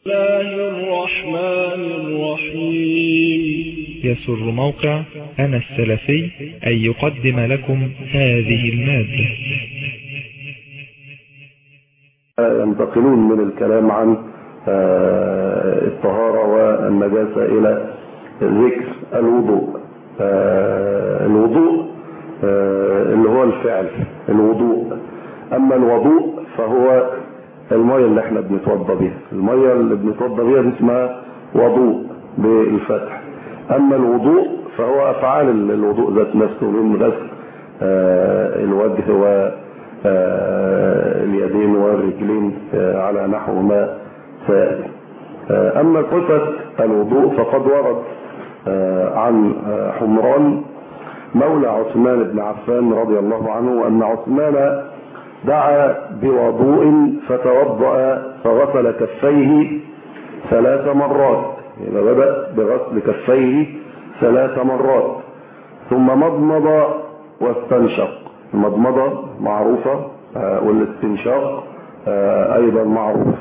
الله الرحمن الرحيم يسر موقع أنا السلفي أن يقدم لكم هذه المادة ينتقلون من الكلام عن آه، الطهارة والنجاسة إلى ذكر الوضوء آه، الوضوء آه، اللي هو الفعل الوضوء أما الوضوء فهو المية اللي احنا بنتوضى بيها المية اللي بنتوضى بيها دي اسمها وضوء بالفتح أما الوضوء فهو أفعال الوضوء ذات نفسه من غسل آه، الوجه واليدين والرجلين آه، على نحو ما سيأتي آه، أما صفة الوضوء فقد ورد آه، عن آه، حمران مولى عثمان بن عفان رضي الله عنه أن عثمان دعا بوضوء فتوضأ فغسل كفيه ثلاث مرات يعني بدأ بغسل كفيه ثلاث مرات ثم مضمض واستنشق المضمضة معروفة آه، والاستنشاق آه، أيضا معروف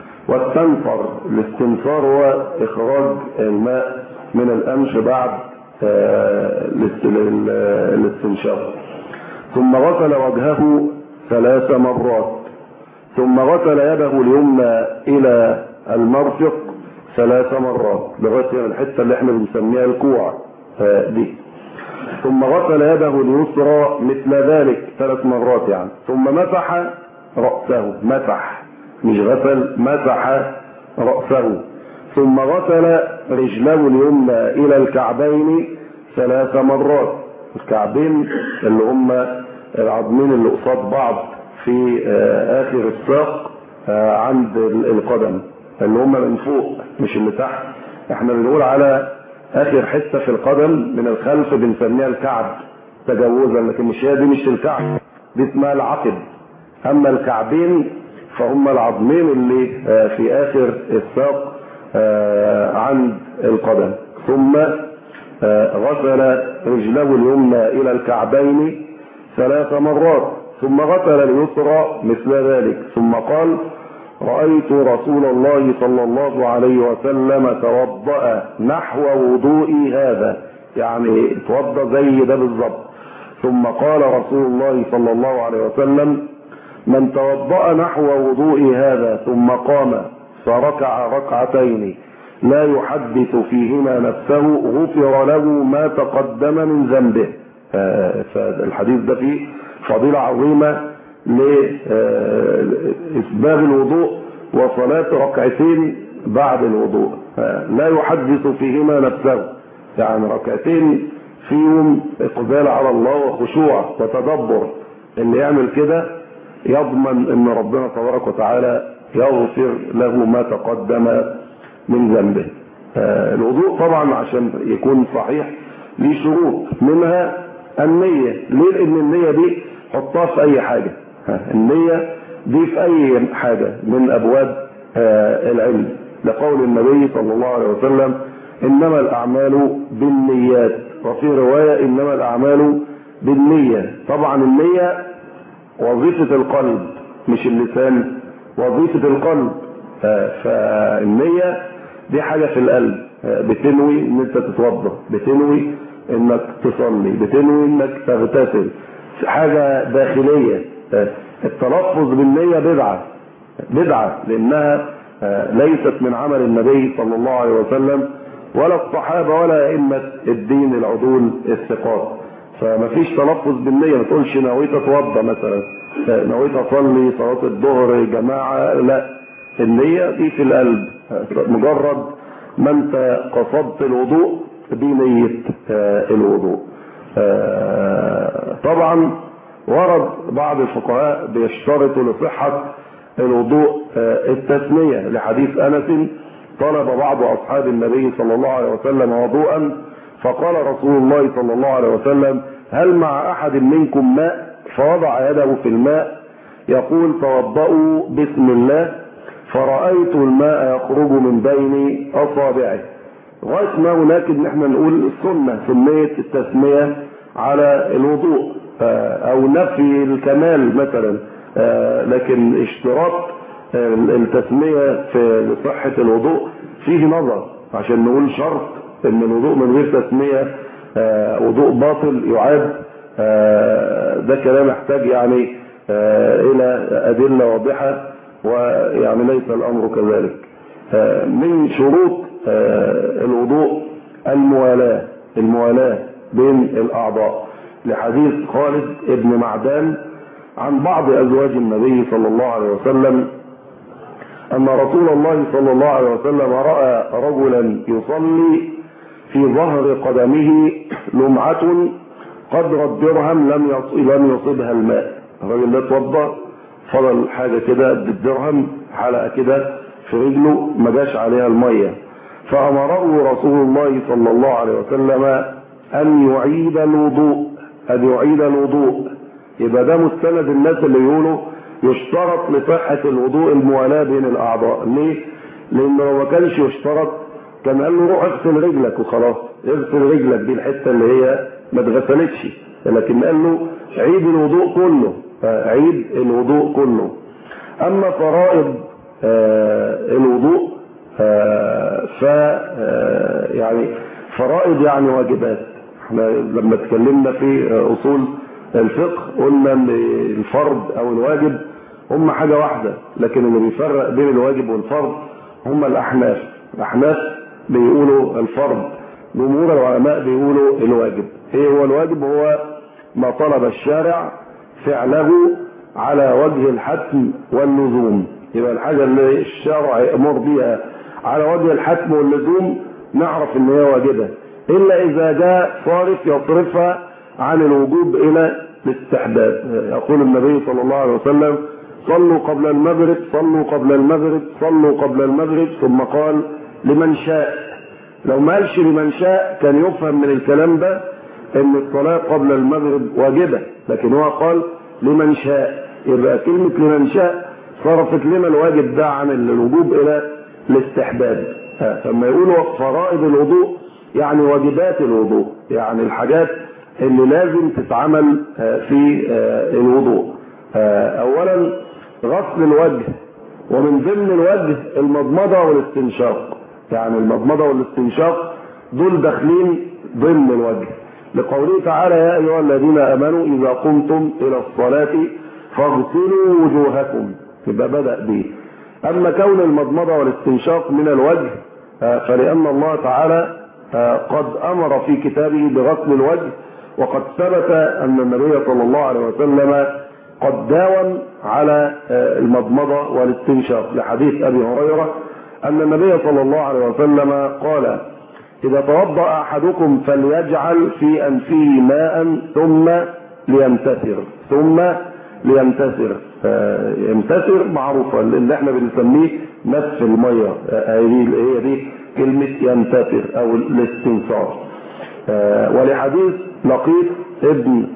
واستنفر الاستنفار هو إخراج الماء من الأنف بعد آه، الاست- ال- الاستنشاق ثم غسل وجهه ثلاث مرات ثم غسل يده اليمنى إلى المرفق ثلاث مرات لغاية الحتة اللي احنا بنسميها الكوع آه، دي ثم غسل يده اليسرى مثل ذلك ثلاث مرات يعني ثم مسح رأسه مسح مش غسل مسح رأسه ثم غسل رجله اليمنى إلى الكعبين ثلاث مرات الكعبين اللي هم العظمين اللي قصاد بعض في آه، آخر الساق آه، عند ال- القدم اللي هم من فوق مش اللي تحت احنا بنقول على اخر حته في القدم من الخلف بنسميها الكعب تجوزا لكن مش هي دي مش الكعب دي اسمها العقب اما الكعبين فهم العظمين اللي آه، في اخر الساق آه، عند القدم ثم آه، غسل رجله اليمنى الى الكعبين ثلاث مرات ثم غسل اليسرى مثل ذلك ثم قال رأيت رسول الله صلى الله عليه وسلم توضأ نحو وضوئي هذا يعني توضأ زي ده بالظبط ثم قال رسول الله صلى الله عليه وسلم من توضأ نحو وضوئي هذا ثم قام فركع ركعتين لا يحدث فيهما نفسه غفر له ما تقدم من ذنبه آه، فالحديث ده فيه فضيلة عظيمة لإسباب الوضوء وصلاة ركعتين بعد الوضوء آه، لا يحدث فيهما نفسه يعني ركعتين فيهم إقبال على الله وخشوع وتدبر اللي يعمل كده يضمن ان ربنا تبارك وتعالى يغفر له ما تقدم من ذنبه آه، الوضوء طبعا عشان يكون صحيح ليه شروط منها النية ليه لان النية دي حطها في اي حاجة ها، النية دي في اي حاجة من ابواب آه، العلم لقول النبي صلى الله عليه وسلم انما الاعمال بالنيات وفي رواية انما الاعمال بالنية طبعا النية وظيفة القلب مش اللسان وظيفة القلب آه، فالنية دي حاجة في القلب آه، بتنوي ان انت تتوضا بتنوي انك تصلي بتنوي انك تغتسل حاجة داخلية آه، التلفظ بالنية بدعة بدعة لانها آه، ليست من عمل النبي صلى الله عليه وسلم ولا الصحابة ولا ائمة الدين العدول الثقات فما فيش تلفظ بالنية ما تقولش نويت اتوضى مثلا آه، نويت اصلي صلاة الظهر جماعة لا النية دي في القلب آه، مجرد ما انت قصدت الوضوء دي نية آه، الوضوء آه، طبعا ورد بعض الفقهاء بيشترطوا لصحة الوضوء آه، التسمية لحديث أنس طلب بعض أصحاب النبي صلى الله عليه وسلم وضوءا فقال رسول الله صلى الله عليه وسلم هل مع أحد منكم ماء فوضع يده في الماء يقول توضأوا بسم الله فرأيت الماء يخرج من بين أصابعه غاية ما هناك ان احنا نقول السنة سنية التسمية على الوضوء آه، او نفي الكمال مثلا آه، لكن اشتراط التسمية في صحة الوضوء فيه نظر عشان نقول شرط ان الوضوء من غير تسمية وضوء باطل يعاد ده كلام يحتاج يعني الى ادلة واضحة ويعني ليس الامر كذلك من شروط الوضوء الموالاة الموالاة بين الاعضاء لحديث خالد ابن معدان عن بعض ازواج النبي صلى الله عليه وسلم ان رسول الله صلى الله عليه وسلم راى رجلا يصلي في ظهر قدمه لمعة قدر الدرهم لم لم يصبها الماء الراجل ده اتوضى فضل حاجة كده قد الدرهم حلقة كده في رجله ما جاش عليها المية فأمره رسول الله صلى الله عليه وسلم أن يعيد الوضوء أن يعيد الوضوء يبقى ده مستند الناس اللي يقولوا يشترط لصحة الوضوء الموالاة بين الأعضاء ليه؟ لأنه لو ما كانش يشترط كان قال له روح اغسل رجلك وخلاص اغسل رجلك دي الحتة اللي هي ما اتغسلتش لكن قال له عيد الوضوء كله عيد الوضوء كله أما فرائض آه الوضوء آه ف آه يعني فرائض يعني واجبات احنا لما اتكلمنا في اصول الفقه قلنا ان الفرض او الواجب هم حاجة واحدة لكن اللي بيفرق بين الواجب والفرض هم الاحناف الاحناف بيقولوا الفرض جمهور العلماء بيقولوا الواجب ايه هو الواجب هو ما طلب الشارع فعله على وجه الحتم واللزوم يبقى الحاجة اللي الشرع يأمر بها على وجه الحتم واللزوم نعرف ان هي واجبة الا اذا جاء صارف يصرفها عن الوجوب الى الاستحباب يقول النبي صلى الله عليه وسلم صلوا قبل المغرب صلوا قبل المغرب صلوا قبل المغرب ثم قال لمن شاء لو ما قالش لمن شاء كان يفهم من الكلام ده ان الصلاة قبل المغرب واجبة لكن هو قال لمن شاء يبقى كلمة لمن شاء صرفت لنا الواجب ده عن الوجوب الى الاستحباب فلما يقولوا فرائض الوضوء يعني واجبات الوضوء يعني الحاجات اللي لازم تتعمل في الوضوء اولا غسل الوجه ومن ضمن الوجه المضمضة والاستنشاق يعني المضمضة والاستنشاق دول داخلين ضمن الوجه لقوله تعالى يا أيها الذين أمنوا إذا قمتم إلى الصلاة فاغسلوا وجوهكم يبقى بدأ به أما كون المضمضة والاستنشاق من الوجه فلأن الله تعالى قد أمر في كتابه بغسل الوجه وقد ثبت أن النبي صلى الله عليه وسلم قد داوم على المضمضة والاستنشاق لحديث أبي هريرة أن النبي صلى الله عليه وسلم قال إذا توضأ أحدكم فليجعل في أنفه ماء ثم ليمتثر ثم ليمتثر يمتثر معروفة اللي احنا بنسميه نفس المية هي دي كلمة يمتثر أو الاستنصار ولحديث لقيط ابن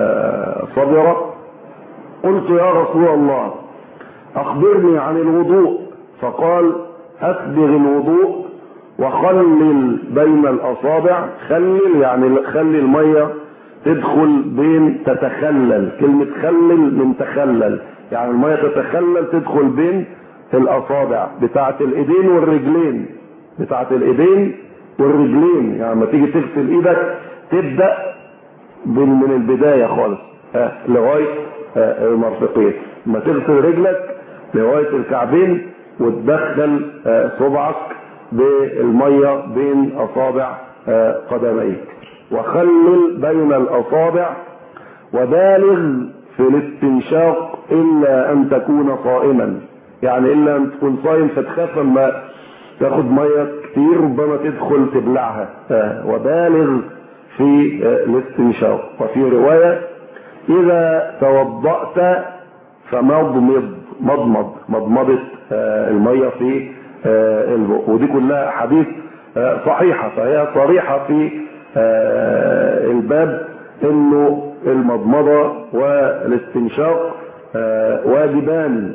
صبرة قلت يا رسول الله أخبرني عن الوضوء فقال أسبغ الوضوء وخلل بين الأصابع خلل يعني خلي المية تدخل بين تتخلل كلمة خلل من تخلل يعني المية تتخلل تدخل بين الأصابع بتاعة الإيدين والرجلين بتاعة الإيدين والرجلين يعني لما تيجي تغسل إيدك تبدأ من البداية خالص آه لغاية آه المرفقين لما تغسل رجلك لغاية الكعبين وتدخل آه صبعك بالمية بين أصابع قدميك وخلل بين الأصابع وبالغ في الاستنشاق إلا أن تكون صائما يعني إلا أن تكون صائم فتخاف لما تاخد مية كتير ربما تدخل تبلعها وبالغ في الاستنشاق وفي رواية إذا توضأت فمضمض مضمض مضمضة المية في البق ودي كلها حديث صحيحة فهي صريحة في الباب انه المضمضة والاستنشاق واجبان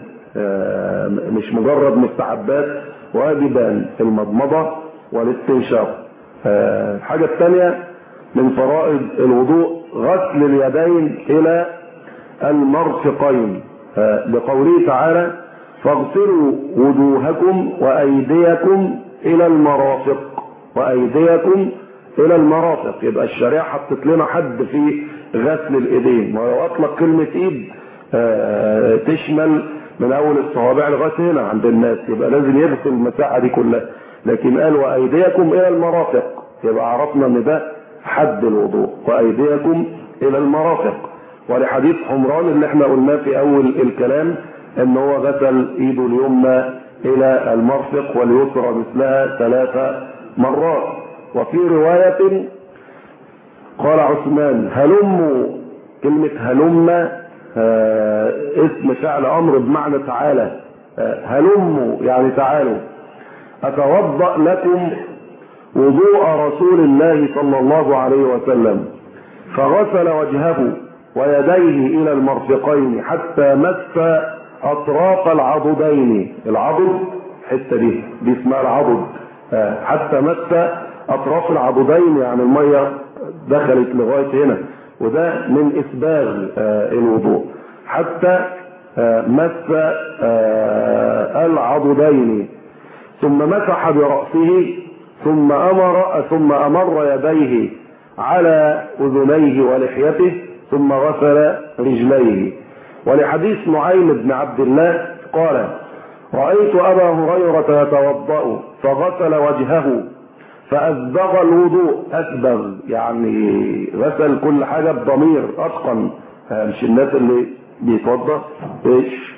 مش مجرد مستحبات واجبان المضمضة والاستنشاق الحاجة الثانية من فرائض الوضوء غسل اليدين الى المرفقين بقوله تعالى فاغسلوا وجوهكم وأيديكم إلى المرافق وأيديكم إلى المرافق يبقى الشريعة حطت لنا حد في غسل الإيدين ولو أطلق كلمة إيد آه، تشمل من أول الصوابع لغاية هنا عند الناس يبقى لازم يغسل المساحة دي كلها لكن قال وأيديكم إلى المرافق يبقى عرفنا إن ده حد الوضوء وأيديكم إلى المرافق ولحديث حمران اللي احنا قلناه في أول الكلام ان هو غسل ايده اليمنى الى المرفق واليسرى مثلها ثلاث مرات وفي رواية قال عثمان هلموا كلمة هلم آه اسم فعل امر بمعنى تعالى آه هلموا يعني تعالوا اتوضأ لكم وضوء رسول الله صلى الله عليه وسلم فغسل وجهه ويديه الى المرفقين حتى مس اطراف العضدين العضد الحته دي دي اسمها العضد آه، حتى مس اطراف العضدين يعني الميه دخلت لغايه هنا وده من اسباغ آه، الوضوء حتى آه، مس آه، العضدين ثم مسح براسه ثم امر ثم امر يديه على اذنيه ولحيته ثم غسل رجليه ولحديث نعيم بن عبد الله قال رأيت أبا هريرة يتوضأ فغسل وجهه فأسبغ الوضوء أسبغ يعني غسل كل حاجة بضمير أتقن مش الناس اللي بيتوضأ إيش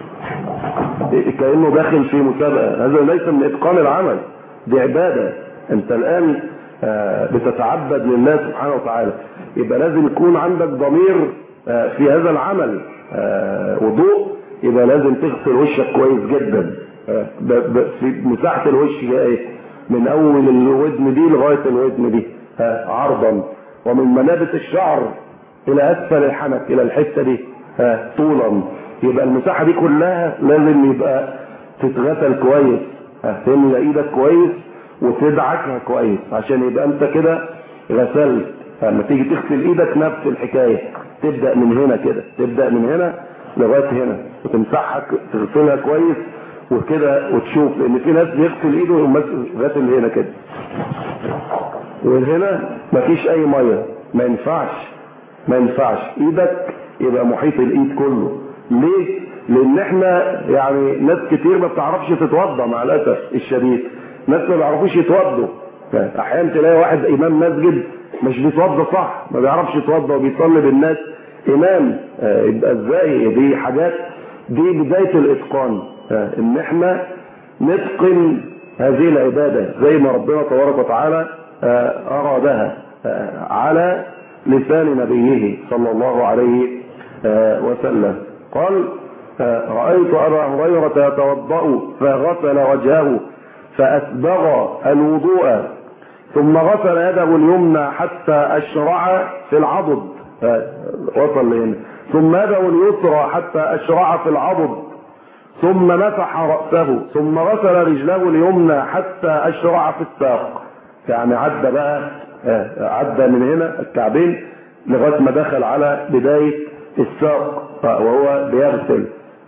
كأنه داخل في مسابقة هذا ليس من إتقان العمل دي عبادة أنت الآن بتتعبد لله سبحانه وتعالى يبقى لازم يكون عندك ضمير في هذا العمل وضوء يبقى لازم تغسل وشك كويس جدا في مساحة الوش ده ايه من اول الودن دي لغاية الودن دي عرضا ومن منابت الشعر الى اسفل الحنك الى الحتة دي طولا يبقى المساحة دي كلها لازم يبقى تتغسل كويس تملى ايدك كويس وتدعكها كويس عشان يبقى انت كده غسلت لما تيجي تغسل ايدك نفس الحكايه تبدا من هنا كده تبدا من هنا لغايه هنا وتمسحها تغسلها كويس وكده وتشوف لان في ناس بيغسل ايده ويقوم غاسل هنا كده وهنا مفيش اي ميه ما ينفعش ما ينفعش ايدك يبقى محيط الايد كله ليه لان احنا يعني ناس كتير ما بتعرفش تتوضا مع الاسف الشديد ناس ما بيعرفوش يتوضوا احيانا تلاقي واحد امام مسجد مش بيتوضى صح ما بيعرفش يتوضى وبيصلي بالناس امام آه يبقى ازاي دي حاجات دي بدايه الاتقان آه ان احنا نتقن هذه العباده زي ما ربنا تبارك وتعالى آه ارادها على لسان نبيه صلى الله عليه وسلم قال رايت ابا هريره يتوضا فغسل وجهه فاسبغ الوضوء ثم غسل يده اليمنى حتى أشرع في العضد وصل لهنا ثم يده اليسرى حتى أشرع في العضد ثم مسح رأسه ثم غسل رجله اليمنى حتى أشرع في الساق يعني عدى بقى عدى من هنا الكعبين لغاية ما دخل على بداية الساق وهو بيغسل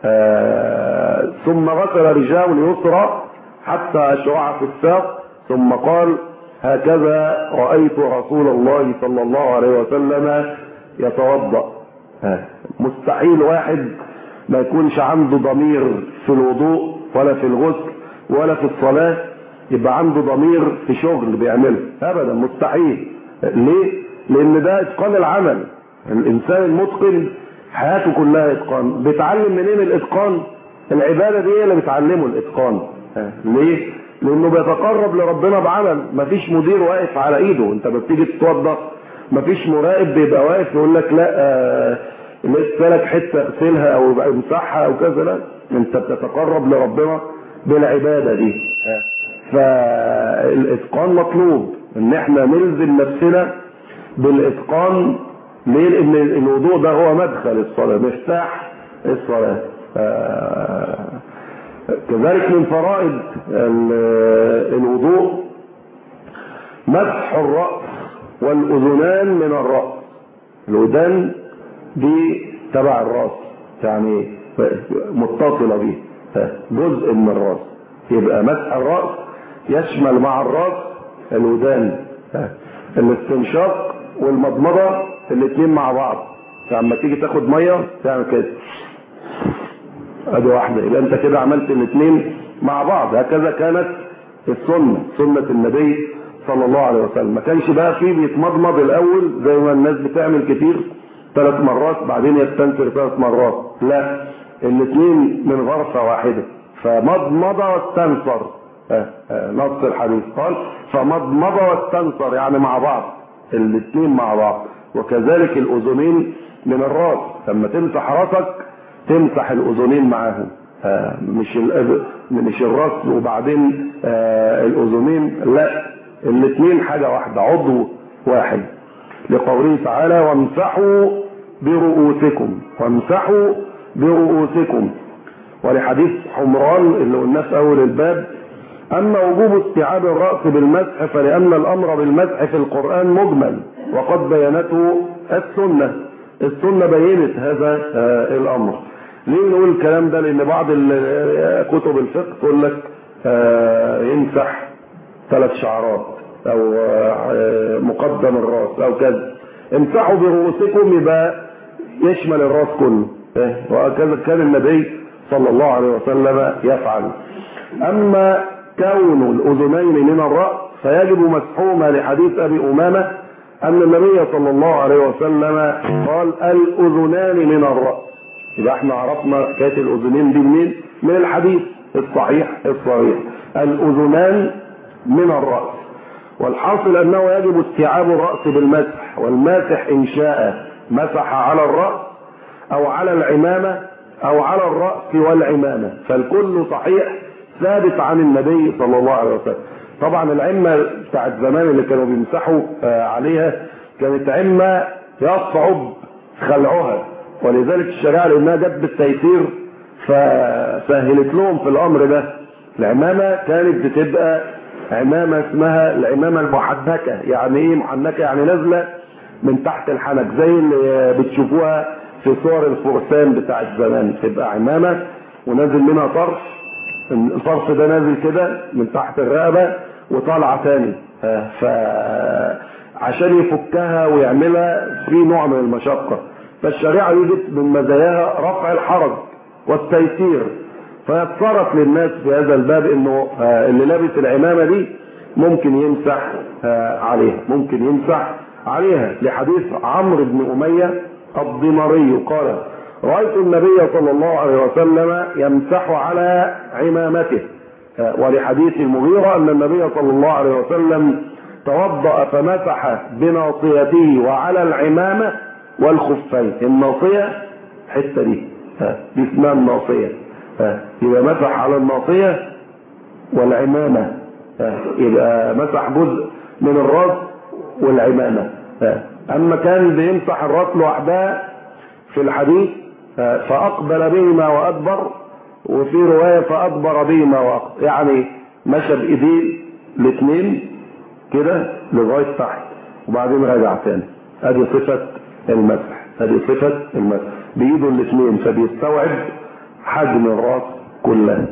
ثم غسل رجله اليسرى حتى أشرع في الساق ثم قال هكذا رأيت رسول الله صلى الله عليه وسلم يتوضأ مستحيل واحد ما يكونش عنده ضمير في الوضوء ولا في الغسل ولا في الصلاة يبقى عنده ضمير في شغل بيعمله أبدا مستحيل ليه؟ لأن ده إتقان العمل الإنسان المتقن حياته كلها إتقان بيتعلم منين الإتقان؟ العبادة دي هي اللي بتعلمه الإتقان ليه؟ لانه بيتقرب لربنا بعمل مفيش مدير واقف على ايده انت بتيجي تتوضا مفيش مراقب بيبقى واقف يقول لك لا آه لسه لك حته اغسلها او امسحها او كذا لا انت بتتقرب لربنا بالعباده دي فالاتقان مطلوب ان احنا نلزم نفسنا بالاتقان ليه لان الوضوء ده هو مدخل الصلاه مفتاح الصلاه آه كذلك من فرائض الوضوء مسح الرأس والأذنان من الرأس الودان دي تبع الرأس يعني متصلة به جزء من الراس يبقى مسح الراس يشمل مع الراس الودان الاستنشاق والمضمضه الاثنين مع بعض فلما تيجي تاخد ميه تعمل كده ادي واحده يبقى انت كده عملت الاثنين مع بعض هكذا كانت السنه سنه النبي صلى الله عليه وسلم ما كانش بقى فيه بيتمضمض الاول زي ما الناس بتعمل كتير ثلاث مرات بعدين يستنفر ثلاث مرات لا الاثنين من غرفه واحده فمضمض واستنفر آه آه نص الحديث قال فمضمض واستنفر يعني مع بعض الاثنين مع بعض وكذلك الاذنين من الراس لما تمسح راسك تمسح الاذنين معاهم آه مش مش الراس وبعدين الاذنين لا الاثنين حاجه واحده عضو واحد لقوله تعالى وامسحوا برؤوسكم وامسحوا برؤوسكم ولحديث حمران اللي قلناه في اول الباب اما وجوب استيعاب الراس بالمسح فلان الامر بالمسح في القران مجمل وقد بينته السنه السنه بينت هذا آه الامر ليه نقول الكلام ده لان بعض كتب الفقه تقول لك آه يمسح ثلاث شعرات او آه مقدم الراس او كذا امسحوا برؤوسكم يبقى يشمل الراس كله وهكذا كان النبي صلى الله عليه وسلم يفعل اما كون الاذنين من الراس فيجب مسحهما لحديث ابي امامه ان النبي صلى الله عليه وسلم قال الاذنان من الراس يبقى احنا عرفنا حكايه الاذنين دي منين من الحديث الصحيح الصريح الاذنان من الراس والحاصل انه يجب استيعاب الراس بالمسح والماسح ان شاء مسح على الراس او على العمامه او على الراس والعمامه فالكل صحيح ثابت عن النبي صلى الله عليه وسلم طبعا العمه بتاعت زمان اللي كانوا بيمسحوا عليها كانت عمه يصعب خلعها ولذلك الشريعه لانها جت بالتيسير فسهلت لهم في الامر ده العمامه كانت بتبقى عمامه اسمها العمامه المحنكه يعني ايه محنكه يعني نازله من تحت الحنك زي اللي بتشوفوها في صور الفرسان بتاعت زمان تبقى عمامه ونازل منها طرف الطرف ده نازل كده من تحت الرقبه وطالعه تاني فعشان يفكها ويعملها في نوع من المشقه فالشريعه يوجد من مزاياها رفع الحرج والتيسير فيتصرف للناس في هذا الباب انه اللي لابس العمامه دي ممكن يمسح عليها ممكن يمسح عليها لحديث عمرو بن اميه الضمري قال رايت النبي صلى الله عليه وسلم يمسح على عمامته ولحديث المغيره ان النبي صلى الله عليه وسلم توضا فمسح بناصيته وعلى العمامه والخفين الناصيه الحته دي دي اسمها الناصيه يبقى مسح على الناصيه والعمامه يبقى مسح جزء من الراس والعمامه اما كان بيمسح الراس لوحدها في الحديث فاقبل بهما وادبر وفي روايه فادبر بهما واقبل يعني مشى بايديه الاثنين كده لغايه تحت وبعدين رجع تاني ادي صفه المسح ادي صفه المسح بايده الاثنين فبيستوعب حجم الراس كلها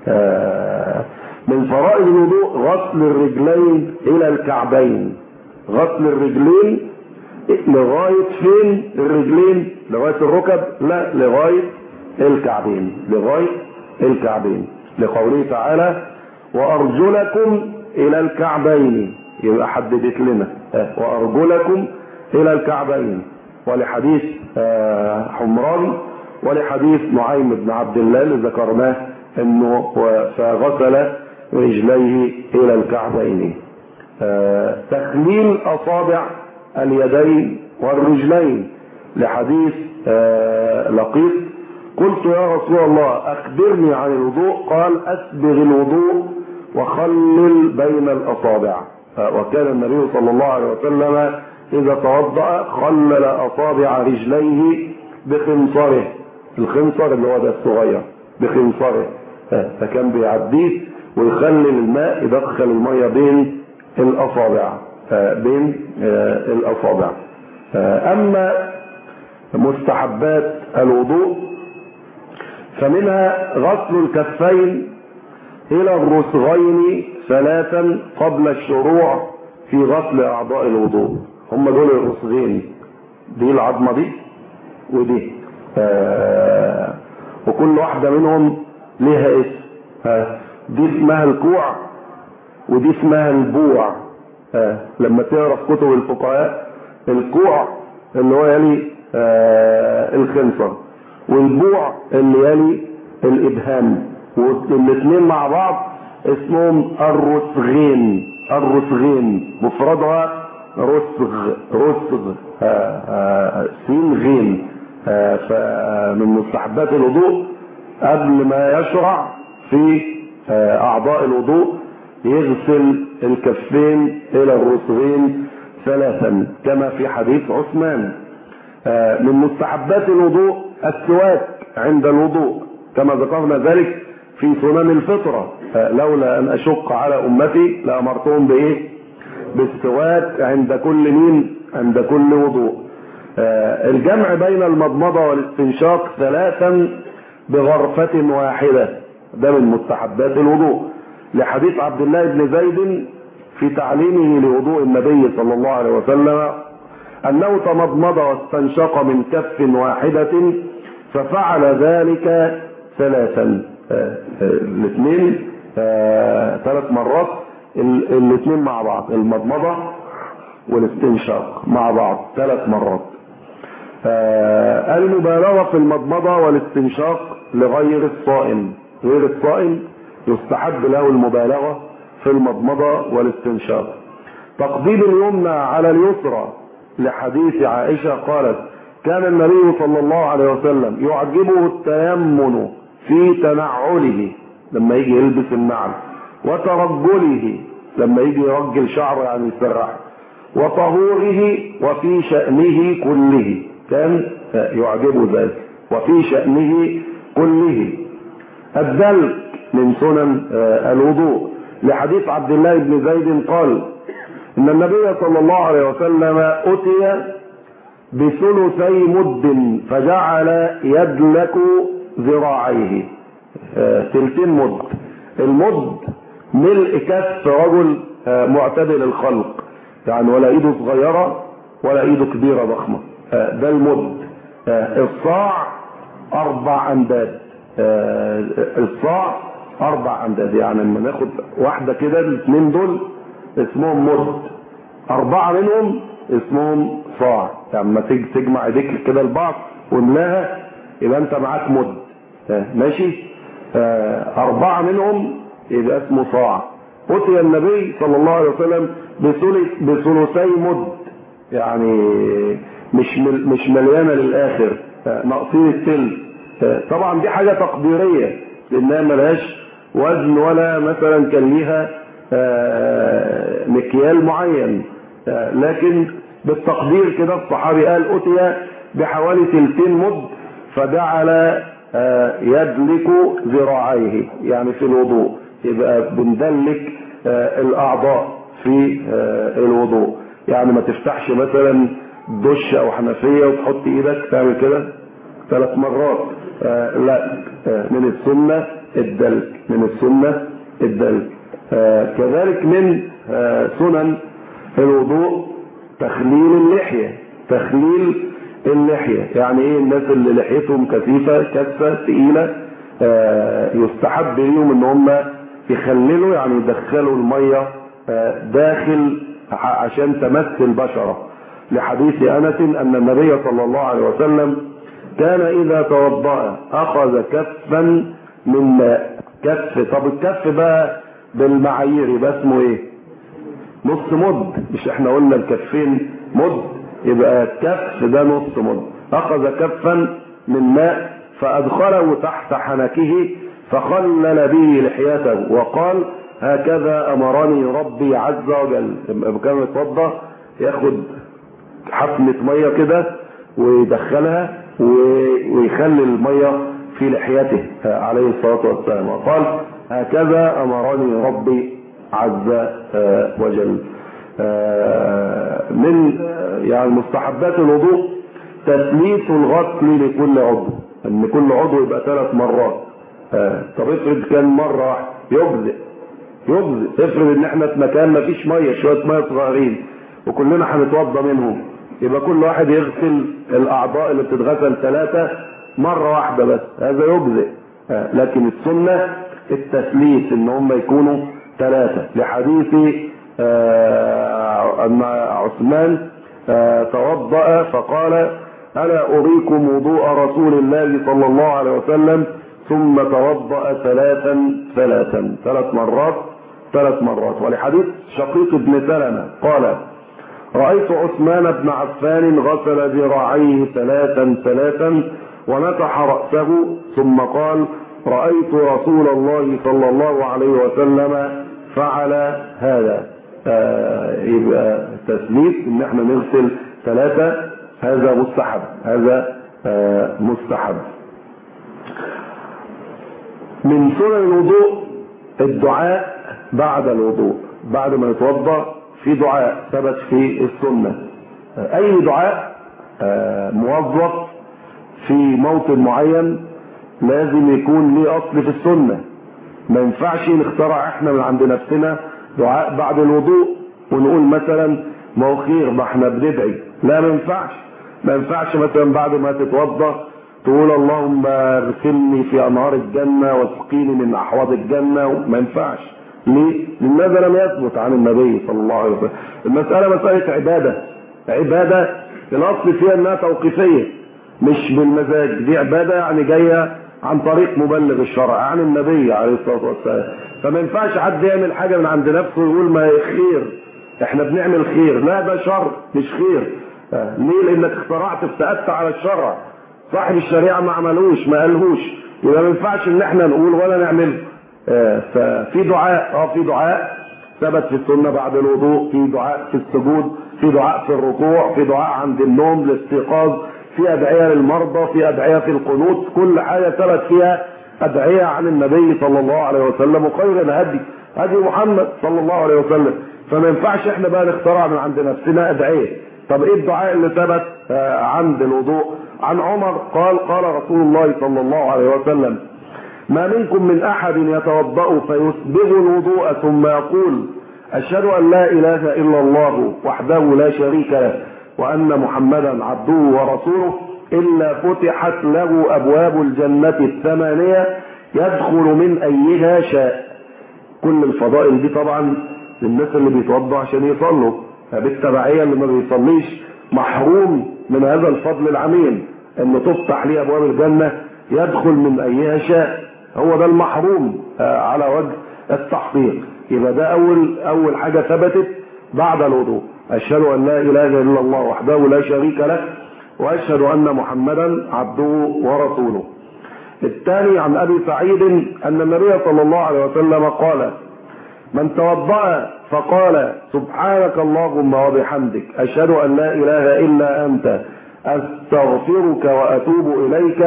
من فرائض الوضوء غسل الرجلين الى الكعبين غسل الرجلين لغاية فين الرجلين لغاية الركب لا لغاية الكعبين لغاية الكعبين لقوله تعالى وأرجلكم إلى الكعبين يبقى حددت لنا وأرجلكم إلى الكعبين ولحديث حمران ولحديث نعيم بن عبد الله اللي ذكرناه انه فغسل رجليه الى الكعبين تخليل اصابع اليدين والرجلين لحديث لقيط قلت يا رسول الله اخبرني عن الوضوء قال اسبغ الوضوء وخلل بين الاصابع وكان النبي صلى الله عليه وسلم اذا توضا خلل اصابع رجليه بخنصره الخنصر اللي هو ده الصغير بخنصره فكان بيعديه ويخلل الماء يدخل الميه بين الاصابع بين الاصابع اما مستحبات الوضوء فمنها غسل الكفين إلى الرسغين ثلاثا قبل الشروع في غسل أعضاء الوضوء هم دول الرسغين دي العظمة دي ودي آه وكل واحدة منهم ليها اسم آه دي اسمها الكوع ودي اسمها البوع آه لما تقرا في كتب الفقهاء الكوع اللي هو يلي آه الخنصر والبوع اللي يلي الابهام والاثنين مع بعض اسمهم الرسغين الرسغين مفردها رسغ رسغ آه آه سين غين آه فمن مستحبات الوضوء قبل ما يشرع في اعضاء الوضوء يغسل الكفين الى الرسغين ثلاثا كما في حديث عثمان من مستحبات الوضوء السواك عند الوضوء كما ذكرنا ذلك في سنن الفطرة لولا ان اشق على امتي لامرتهم بايه بالسواك عند كل مين عند كل وضوء الجمع بين المضمضة والاستنشاق ثلاثا بغرفة واحدة ده من مستحبات الوضوء لحديث عبد الله بن زيد في تعليمه لوضوء النبي صلى الله عليه وسلم أنه تمضمض واستنشق من كف واحدة ففعل ذلك ثلاثا الاثنين ثلاث مرات الاثنين مع بعض المضمضة والاستنشاق مع بعض ثلاث مرات المبالغة في المضمضة والاستنشاق لغير الصائم غير الصائم يستحب له المبالغة في المضمضة والاستنشاق تقديم اليمنى على اليسرى لحديث عائشة قالت كان النبي صلى الله عليه وسلم يعجبه التيمن في تنعله لما يجي يلبس النعل وترجله لما يجي يرجل شعره يعني يسرح وطهوره وفي شأنه كله كان يعجبه ذلك وفي شأنه كله الدلك من سنن الوضوء لحديث عبد الله بن زيد قال ان النبي صلى الله عليه وسلم اتي بثلثي مد فجعل يدلك ذراعيه ثلثين مد المد ملء كف رجل معتدل الخلق يعني ولا ايده صغيره ولا ايده كبيره ضخمه ده المد الصاع اربع انداد الصاع اربع انداد يعني لما ناخد واحده كده الاثنين دول اسمهم مد اربعه منهم اسمهم صاع يعني لما تيجي تجمع ايديك كده لبعض واملاها يبقى انت معاك مد ماشي اربعه منهم يبقى اسمه صاع اتي النبي صلى الله عليه وسلم بثلثي مد يعني مش مل مش مليانه للاخر ناقصين التلت طبعا دي حاجه تقديريه لانها ملهاش وزن ولا مثلا كان ليها مكيال معين لكن بالتقدير كده الصحابي قال اتي بحوالي تلتين مد فجعل يدلك ذراعيه يعني في الوضوء يبقى بندلك الاعضاء في الوضوء يعني ما تفتحش مثلا دش او حنفيه وتحط ايدك تعمل كده ثلاث مرات آه لا آه من السنه الدلك من السنه الدلك آه كذلك من سنن الوضوء تخليل اللحيه تخليل اللحيه يعني ايه الناس اللي لحيتهم كثيفه كثه ثقيله يستحب ليهم ان هم يخللوا يعني يدخلوا الميه داخل عشان تمس البشره لحديث انس ان النبي صلى الله عليه وسلم كان اذا توضا اخذ كفا من ماء كف طب الكف بقى بالمعايير يبقى اسمه ايه نص مد مش احنا قلنا الكفين مد يبقى الكف ده نص مد اخذ كفا من ماء فادخله تحت حنكه فخلل به لحيته وقال هكذا امرني ربي عز وجل لما كان يتوضا ياخد حفنة مية كده ويدخلها ويخلي المية في لحيته عليه الصلاة والسلام وقال هكذا أمرني ربي عز وجل من يعني مستحبات الوضوء تثليث الغسل لكل عضو ان كل عضو يبقى ثلاث مرات آه. طب افرض كان مرة واحدة يجزئ يجزئ افرض ان احنا في مكان ما فيش مية شوية مية صغيرين وكلنا هنتوضى منهم يبقى كل واحد يغسل الاعضاء اللي بتتغسل ثلاثة مرة واحدة بس هذا يجزئ آه. لكن السنة التثليث ان هم يكونوا ثلاثة لحديث آه ان عثمان آه توضأ فقال ألا أريكم وضوء رسول الله صلى الله عليه وسلم ثم توضأ ثلاثا ثلاثا ثلاث مرات ثلاث مرات ولحديث شقيق بن سلمة قال رأيت عثمان بن عفان غسل ذراعيه ثلاثا ثلاثا ونكح رأسه ثم قال رأيت رسول الله صلى الله عليه وسلم فعل هذا آه يبقى تثليث ان احنا نغسل ثلاثة هذا مستحب هذا آه مستحب من سنن الوضوء الدعاء بعد الوضوء بعد ما نتوضا في دعاء ثبت في السنه آه اي دعاء آه موظف في موطن معين لازم يكون ليه اصل في السنه ما ينفعش نخترع احنا من عند نفسنا دعاء بعد الوضوء ونقول مثلا ما هو خير ما احنا بندعي لا ما ينفعش ما ينفعش مثلا بعد ما تتوضا تقول اللهم اغسلني في انهار الجنه واسقيني من احواض الجنه ما ينفعش ليه؟ لان هذا لم يثبت عن النبي صلى الله عليه وسلم المساله مساله عباده عباده الاصل فيها انها توقيفيه مش بالمزاج دي عباده يعني جايه عن طريق مبلغ الشرع عن النبي عليه الصلاه والسلام فما ينفعش حد يعمل حاجه من عند نفسه ويقول ما هي خير احنا بنعمل خير لا ده شر مش خير ليه لانك اخترعت افتأت على الشرع صاحب الشريعه ما عملوش ما قالهوش يبقى ما ينفعش ان احنا نقول ولا نعمل آه ففي دعاء اه في دعاء ثبت في السنه بعد الوضوء في دعاء في السجود في دعاء في الركوع في دعاء عند النوم الاستيقاظ في ادعيه للمرضى في ادعيه في القنوت كل حاجه ثبت فيها ادعيه عن النبي صلى الله عليه وسلم وخير الهدي هدي محمد صلى الله عليه وسلم فما ينفعش احنا بقى نخترع من عند نفسنا ادعيه طب ايه الدعاء اللي ثبت آه عند الوضوء عن عمر قال قال رسول الله صلى الله عليه وسلم ما منكم من احد يتوضا فيسبغ الوضوء ثم يقول اشهد ان لا اله الا الله وحده لا شريك له وان محمدا عبده ورسوله الا فتحت له ابواب الجنه الثمانيه يدخل من ايها شاء كل الفضائل دي طبعا للناس اللي بيتوضوا عشان يصلوا بالتبعيه اللي ما بيصليش محروم من هذا الفضل العميم ان تفتح ليه ابواب الجنه يدخل من ايها شاء هو ده المحروم على وجه التحقيق يبقى ده اول اول حاجه ثبتت بعد الوضوء اشهد ان لا اله الا الله وحده لا شريك له واشهد ان محمدا عبده ورسوله الثاني عن ابي سعيد ان النبي صلى الله عليه وسلم قال من توضأ فقال سبحانك اللهم وبحمدك أشهد أن لا إله إلا أنت أستغفرك وأتوب إليك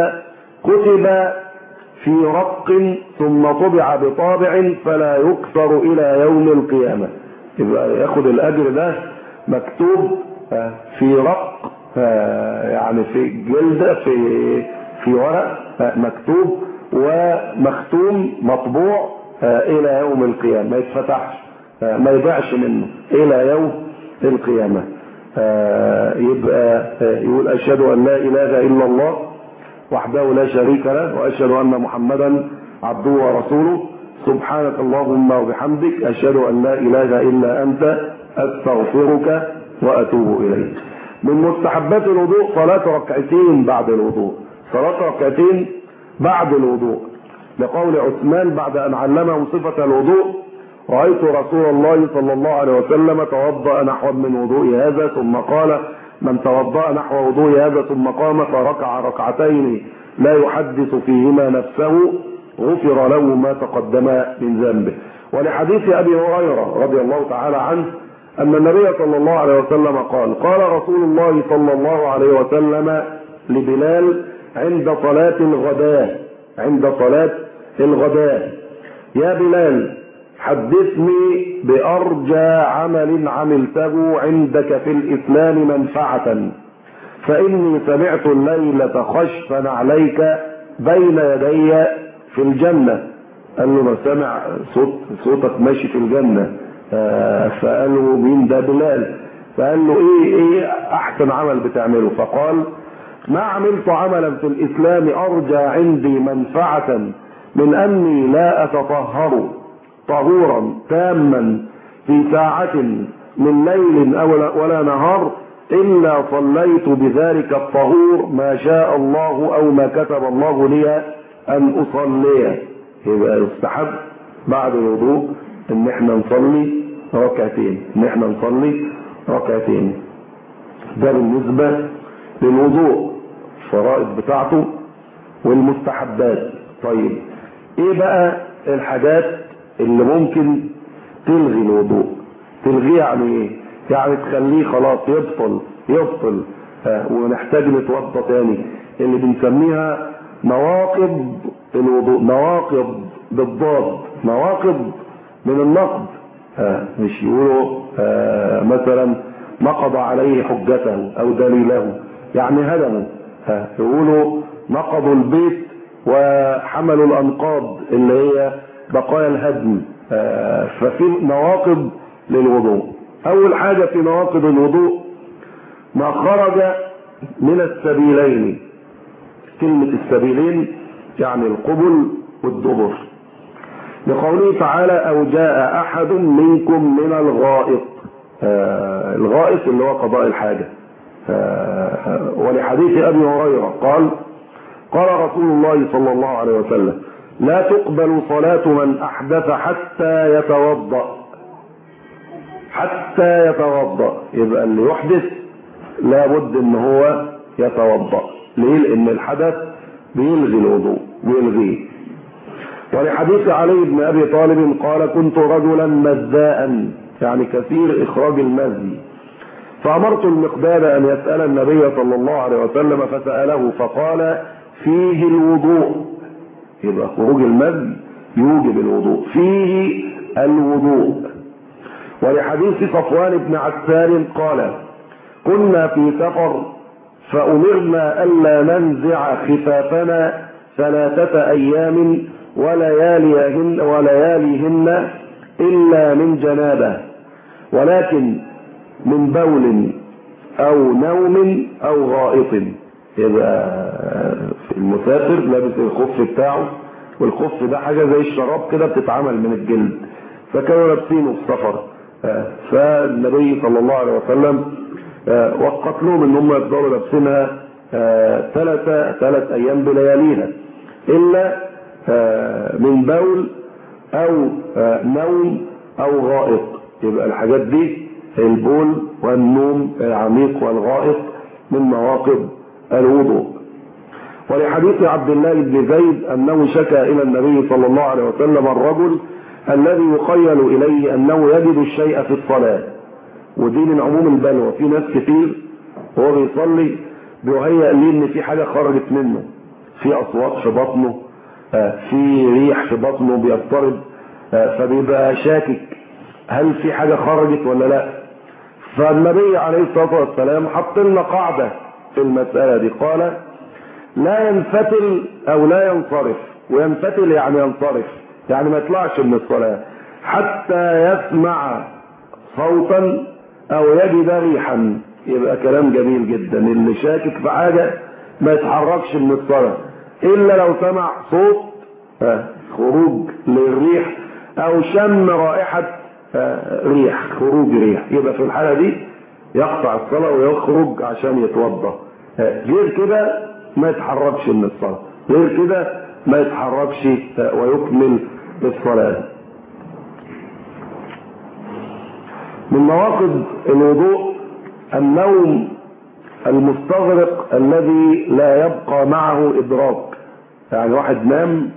كتب في رق ثم طبع بطابع فلا يكسر إلى يوم القيامة يبقى ياخد الأجر ده مكتوب في رق يعني في جلد في في ورق مكتوب ومختوم مطبوع الى يوم القيامه ما يتفتحش ما يضيعش منه الى يوم القيامه يبقى يقول اشهد ان لا اله الا الله وحده لا شريك له واشهد ان محمدا عبده ورسوله سبحانك اللهم وبحمدك اشهد ان لا اله الا انت استغفرك واتوب اليك من مستحبات الوضوء صلاه ركعتين بعد الوضوء صلاه ركعتين بعد الوضوء لقول عثمان بعد أن علمه صفة الوضوء رأيت رسول الله صلى الله عليه وسلم توضأ نحو من وضوء هذا ثم قال من توضأ نحو وضوء هذا ثم قام فركع ركعتين لا يحدث فيهما نفسه غفر له ما تقدم من ذنبه ولحديث أبي هريرة رضي الله تعالى عنه أن النبي صلى الله عليه وسلم قال قال رسول الله صلى الله عليه وسلم لبلال عند صلاة الغداء عند صلاة الغداء يا بلال حدثني بأرجى عمل عملته عندك في الإسلام منفعة فإني سمعت الليلة خشفا عليك بين يدي في الجنة قال له ما سمع صوت صوتك ماشي في الجنة آه فقال له مين ده بلال فقال له ايه ايه احسن عمل بتعمله فقال ما عملت عملا في الاسلام ارجى عندي منفعة من اني لا اتطهر طهورا تاما في ساعة من ليل أو ولا نهار إلا صليت بذلك الطهور ما شاء الله أو ما كتب الله لي أن أصليه يبقى يستحب بعد الوضوء إن إحنا نصلي ركعتين إن إحنا نصلي ركعتين ده بالنسبة للوضوء الفرائض بتاعته والمستحبات طيب إيه بقى الحاجات اللي ممكن تلغي الوضوء تلغيه يعني ايه يعني تخليه خلاص يبطل يبطل آه ونحتاج نتوضى تاني اللي بنسميها نواقض الوضوء نواقض بالضاد نواقض من النقد آه مش يقولوا آه مثلا نقض عليه حجته او دليله يعني هدموا آه يقولوا نقضوا البيت وحملوا الانقاض اللي هي بقايا الهدم آه ففي نواقض للوضوء اول حاجة في نواقض الوضوء ما خرج من السبيلين كلمة السبيلين يعني القبل والدبر لقوله تعالى او جاء احد منكم من الغائط آه الغائط اللي هو قضاء الحاجة آه ولحديث ابي هريرة قال قال رسول الله صلى الله عليه وسلم لا تقبل صلاة من احدث حتى يتوضأ حتى يتوضا يبقى اللي يحدث لابد ان هو يتوضا ليه لان الحدث بيلغي الوضوء بيلغيه ولحديث علي بن ابي طالب قال كنت رجلا مزاء يعني كثير اخراج المزي فامرت المقداد ان يسال النبي صلى الله عليه وسلم فساله فقال فيه الوضوء يبقى خروج المزي يوجب الوضوء فيه الوضوء ولحديث صفوان بن عسار قال كنا في سفر فأمرنا ألا ننزع خفافنا ثلاثة أيام ولياليهن, ولياليهن إلا من جنابة ولكن من بول أو نوم أو غائط يبقى المسافر لابس الخف بتاعه والخف ده حاجة زي الشراب كده بتتعمل من الجلد فكانوا لابسينه في السفر فالنبي صلى الله عليه وسلم وقت لهم ان هم يفضلوا لابسينها ثلاث ثلاث ايام بلياليها الا من بول او نوم او غائط يبقى الحاجات دي البول والنوم العميق والغائط من مواقب الوضوء ولحديث عبد الله بن زيد انه شكى الى النبي صلى الله عليه وسلم الرجل الذي يخيل اليه انه يجد الشيء في الصلاه ودي من عموم البلوى في ناس كتير وهو بيصلي بيهيأ ليه ان في حاجه خرجت منه في اصوات في بطنه في ريح في بطنه بيضطرب فبيبقى شاكك هل في حاجه خرجت ولا لا فالنبي عليه الصلاه والسلام حط لنا قاعده في المساله دي قال لا ينفتل او لا ينصرف وينفتل يعني ينصرف يعني ما يطلعش من الصلاه حتى يسمع صوتا او يجد ريحا يبقى كلام جميل جدا اللي شاكك في حاجه ما يتحركش من الصلاه الا لو سمع صوت خروج للريح او شم رائحه ريح خروج ريح يبقى في الحاله دي يقطع الصلاه ويخرج عشان يتوضا غير كده ما يتحركش من الصلاه غير كده ما يتحركش ويكمل الصلاه من نواقض الوضوء النوم المستغرق الذي لا يبقى معه ادراك يعني واحد نام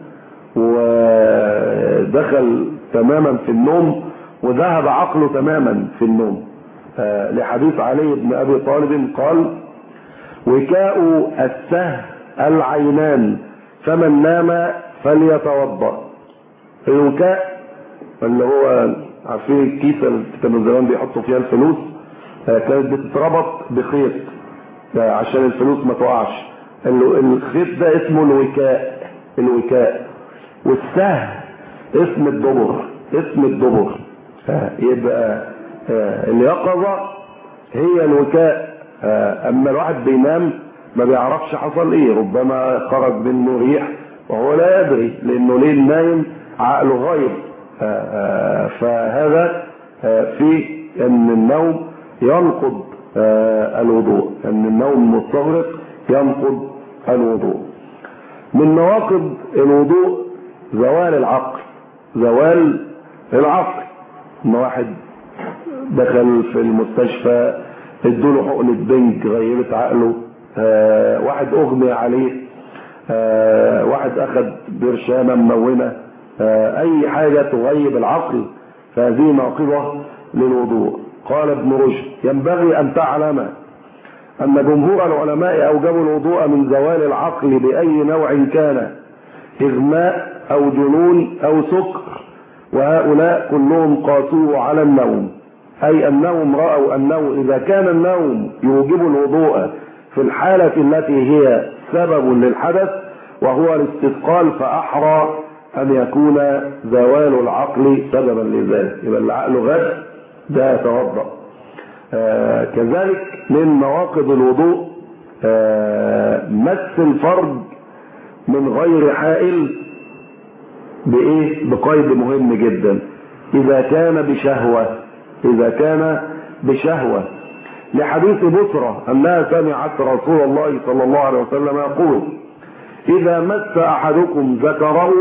ودخل تماما في النوم وذهب عقله تماما في النوم لحديث علي بن ابي طالب قال وكاء السه العينان فمن نام فليتوضا الوكاء اللي هو عارفين الكيسه اللي كانوا زمان بيحطوا فيها الفلوس كانت بتتربط بخيط عشان الفلوس ما تقعش الخيط ده اسمه الوكاء الوكاء والسهم اسم الدبر اسم الدبر يبقى اليقظة هي الوكاء اما الواحد بينام ما بيعرفش حصل ايه ربما خرج منه ريح وهو لا يدري لانه ليل نايم عقله غايب فهذا في ان النوم ينقض الوضوء ان النوم المستغرق ينقض الوضوء من نواقض الوضوء زوال العقل زوال العقل ان واحد دخل في المستشفى ادوله حقنة بنج غيرت عقله آه واحد اغمي عليه آه واحد اخذ برشامة ممونة آه اي حاجة تغيب العقل فهذه ناقضة للوضوء قال ابن رشد ينبغي ان تعلم ان جمهور العلماء اوجبوا الوضوء من زوال العقل باي نوع كان اغماء او جنون او سكر وهؤلاء كلهم قاسوه على النوم أي أنهم رأوا أنه إذا كان النوم يوجب الوضوء في الحالة التي هي سبب للحدث وهو الاستثقال فأحرى أن يكون زوال العقل سببا لذلك يبقى العقل غد ده يتوضأ آه كذلك من مواقف الوضوء آه مس الفرج من غير حائل بإيه؟ بقيد مهم جدا إذا كان بشهوة إذا كان بشهوة لحديث بصرة أنها سمعت رسول الله صلى الله عليه وسلم يقول إذا مس أحدكم ذكره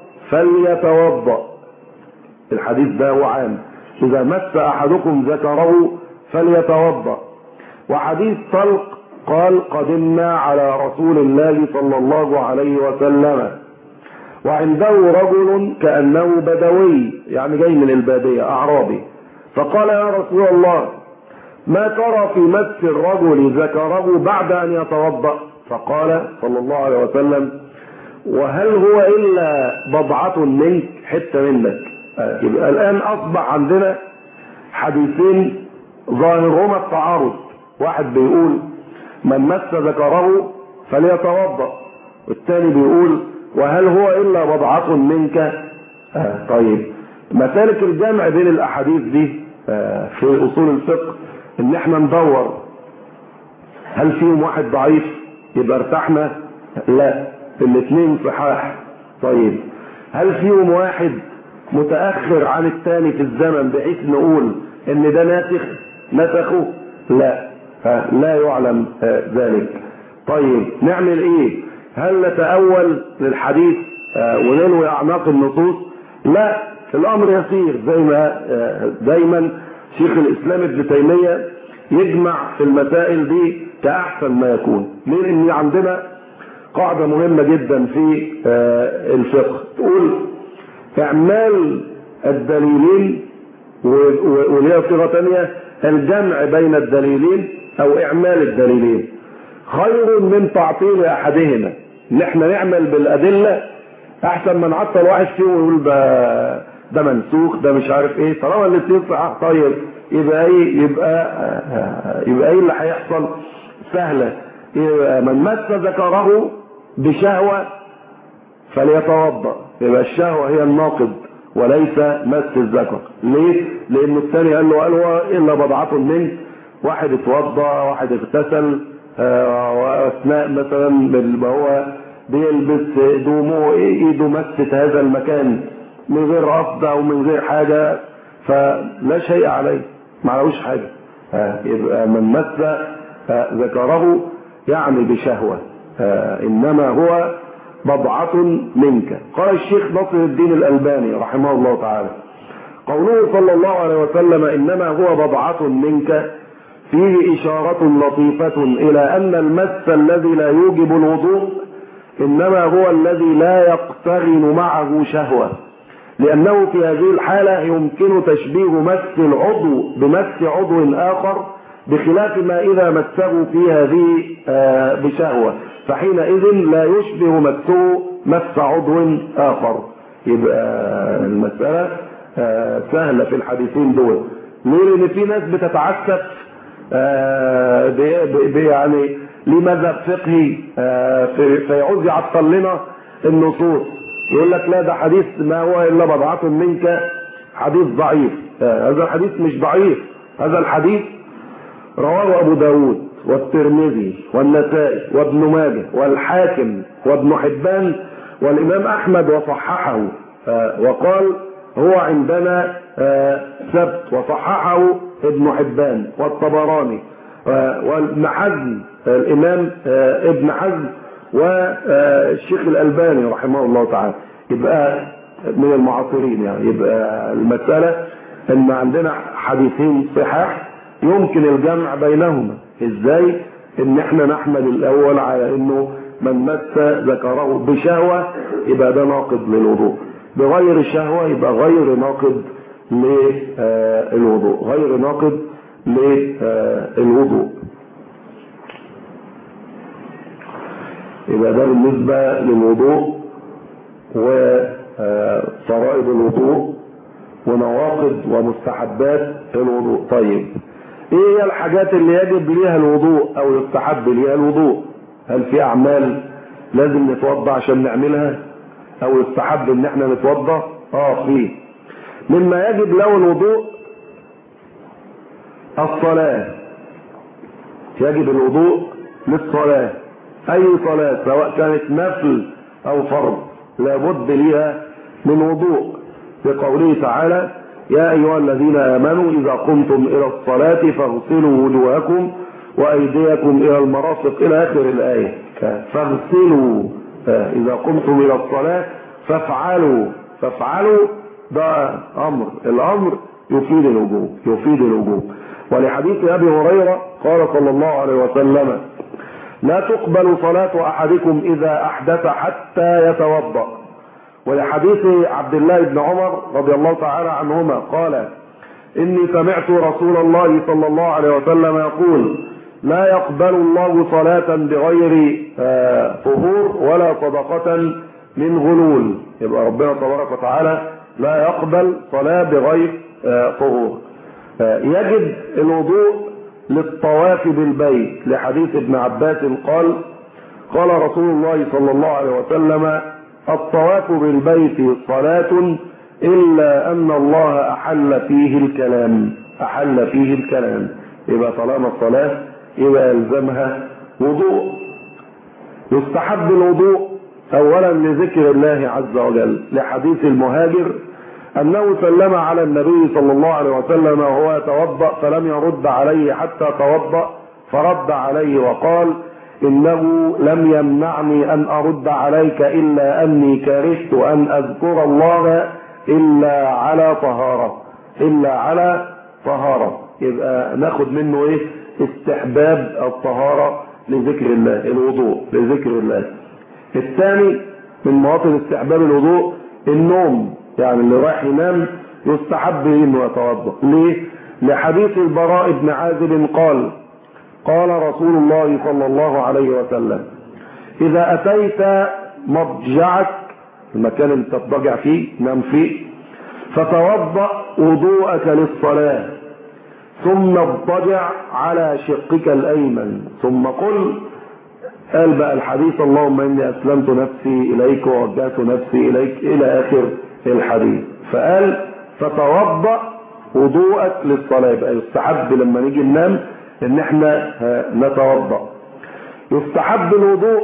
فليتوضأ الحديث ده هو عام إذا مس أحدكم ذكره فليتوضأ وحديث طلق قال قدمنا على رسول الله صلى الله عليه وسلم وعنده رجل كأنه بدوي يعني جاي من البادية أعرابي فقال يا رسول الله ما ترى في مس الرجل ذكره بعد أن يتوضأ فقال صلى الله عليه وسلم وهل هو إلا بضعة منك حتة منك يبقى الآن أصبح عندنا حديثين ظاهرهما التعارض واحد بيقول من مس ذكره فليتوضأ والثاني بيقول وهل هو إلا بضعة منك آه طيب مسالك الجمع بين الأحاديث دي آه في أصول الفقه إن احنا ندور هل فيهم واحد ضعيف يبقى ارتحنا لا الاثنين صحاح طيب هل فيهم واحد متأخر عن الثاني في الزمن بحيث نقول ان ده ناسخ نسخه لا لا يعلم ذلك طيب نعمل ايه هل نتأول للحديث ونلوي اعناق النصوص لا الامر يسير زي ما دايما شيخ الاسلام ابن تيمية يجمع في المسائل دي كأحسن ما يكون ليه لان عندنا قاعدة مهمة جدا في الفقه تقول اعمال الدليلين وليها صيغه ثانيه الجمع بين الدليلين او اعمال الدليلين خير من تعطيل احدهما ان احنا نعمل بالادله احسن ما نعطل واحد فيهم ويقول ده ده منسوخ ده مش عارف ايه طالما الاثنين صحاح طيب يبقى ايه يبقى يبقى ايه اللي هيحصل سهله يبقى من مس ذكره بشهوه فليتوضا يبقى الشهوه هي الناقض وليس مس الذكر ليه لان الثاني قال له قال هو الا بضعه منك واحد اتوضا واحد اغتسل آه واثناء مثلا ما هو بيلبس هدومه ايده مست هذا المكان من غير قصد او من غير حاجه فلا شيء عليه ما عليهوش حاجه آه يبقى من مس آه ذكره يعني بشهوه انما هو بضعة منك قال الشيخ نصر الدين الألباني رحمه الله تعالى قوله صلى الله عليه وسلم إنما هو بضعة منك فيه إشارة لطيفة إلى أن المس الذي لا يوجب الوضوء إنما هو الذي لا يقترن معه شهوة لأنه في هذه الحالة يمكن تشبيه مس العضو بمس عضو آخر بخلاف ما إذا مسه في هذه بشهوة فحينئذ لا يشبه مسه مس عضو آخر يبقى المسألة سهلة في الحديثين دول ليه لأن في ناس بتتعسف آه بي بي يعني ليه مذهب فقهي آه في فيعوز يعطل لنا النصوص يقول لك لا ده حديث ما هو الا بضعة منك حديث ضعيف آه هذا الحديث مش ضعيف هذا الحديث رواه ابو داود والترمذي والنسائي وابن ماجه والحاكم وابن حبان والامام احمد وصححه آه وقال هو عندنا آه ثبت وصححه ابن حبان والطبراني آه وابن حزم الامام ابن حزم والشيخ الالباني رحمه الله تعالى يبقى من المعاصرين يعني يبقى المساله ان عندنا حديثين صحاح يمكن الجمع بينهما ازاي ان احنا نحمل الاول على انه من مس ذكره بشهوه يبقى ده ناقض للوضوء بغير الشهوه يبقى غير ناقض للوضوء غير ناقض للوضوء يبقى ده بالنسبه للوضوء وفرائض الوضوء ونواقض ومستحبات الوضوء طيب ايه هي الحاجات اللي يجب ليها الوضوء او يستحب ليها الوضوء هل في اعمال لازم نتوضا عشان نعملها او يستحب ان احنا نتوضا اه في مما يجب له الوضوء الصلاة يجب الوضوء للصلاة اي صلاة سواء كانت نفل او فرض لابد ليها من وضوء لقوله تعالى يا أيها الذين آمنوا إذا قمتم إلى الصلاة فاغسلوا وجوهكم وأيديكم إلى المرافق إلى آخر الآية فاغسلوا إذا قمتم إلى الصلاة فافعلوا فافعلوا ده أمر الأمر يفيد الوجوب يفيد الوجوب ولحديث أبي هريرة قال صلى الله عليه وسلم لا تقبل صلاة أحدكم إذا أحدث حتى يتوضأ ولحديث عبد الله بن عمر رضي الله تعالى عنهما قال إني سمعت رسول الله صلى الله عليه وسلم يقول لا يقبل الله صلاة بغير طهور ولا صدقة من غلول يبقى ربنا تبارك وتعالى لا يقبل صلاة بغير طهور يجب الوضوء للطواف بالبيت لحديث ابن عباس قال قال رسول الله صلى الله عليه وسلم الطواف بالبيت صلاة إلا أن الله أحل فيه الكلام أحل فيه الكلام يبقى طالما الصلاة يبقى يلزمها وضوء يستحب الوضوء أولا لذكر الله عز وجل لحديث المهاجر أنه سلم على النبي صلى الله عليه وسلم وهو يتوضأ فلم يرد عليه حتى توضأ فرد عليه وقال إنه لم يمنعني أن أرد عليك إلا أني كرهت أن أذكر الله إلا على طهارة إلا على طهارة يبقى ناخد منه إيه استحباب الطهارة لذكر الله الوضوء لذكر الله الثاني من مواطن استحباب الوضوء النوم يعني اللي رايح ينام يستحب انه يتوضا ليه لحديث البراء بن عازب قال قال رسول الله صلى الله عليه وسلم اذا اتيت مضجعك المكان اللي تضجع فيه نام فيه فتوضا وضوءك للصلاه ثم اضطجع على شقك الايمن ثم قل قال بقى الحديث اللهم اني اسلمت نفسي اليك ووجهت نفسي اليك الى اخر الحديث فقال فتوضا وضوءك للصلاه يبقى يستحب لما نيجي ننام ان احنا نتوضا يستحب الوضوء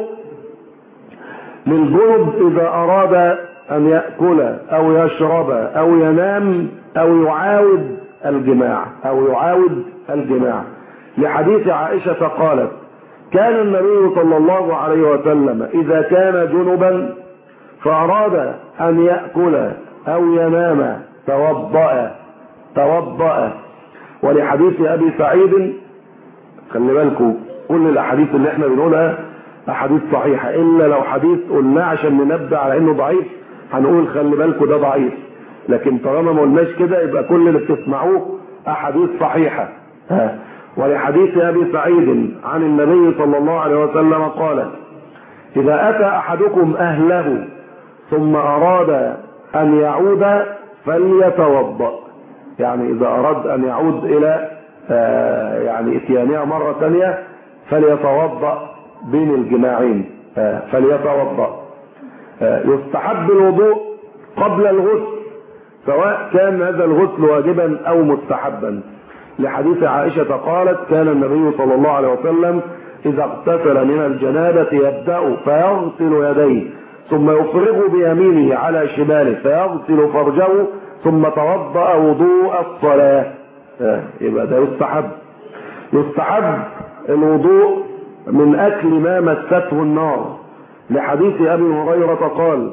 للجنب اذا اراد ان ياكل او يشرب او ينام او يعاود الجماع او يعاود الجماع لحديث عائشه قالت كان النبي صلى الله عليه وسلم اذا كان جنبا فاراد ان ياكل او ينام توضا توضا ولحديث ابي سعيد خلي بالكم كل الاحاديث اللي احنا بنقولها احاديث صحيحه الا لو حديث قلناه عشان ننبه على انه ضعيف هنقول خلي بالكم ده ضعيف لكن طالما ما قلناش كده يبقى كل اللي بتسمعوه احاديث صحيحه ها ولحديث ابي سعيد عن النبي صلى الله عليه وسلم قال اذا اتى احدكم اهله ثم اراد ان يعود فليتوضا يعني اذا اراد ان يعود الى آه، يعني اتيانها مرة ثانية فليتوضأ بين الجماعين آه، فليتوضأ آه، يستحب الوضوء قبل الغسل سواء كان هذا الغسل واجبا او مستحبا لحديث عائشة قالت كان النبي صلى الله عليه وسلم إذا اغتسل من الجنابة يبدأ فيغسل يديه ثم يفرغ بيمينه على شماله فيغسل فرجه ثم توضأ وضوء الصلاة آه، يبقى ده يستحب يستحب الوضوء من أكل ما مسته النار لحديث أبي هريرة قال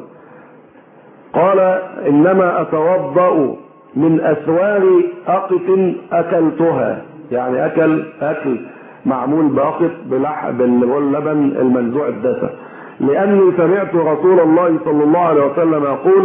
قال إنما أتوضأ من أسوار أقط أكلتها يعني أكل أكل معمول بأقط بلح باللبن المنزوع الدسم لأني سمعت رسول الله صلى الله عليه وسلم يقول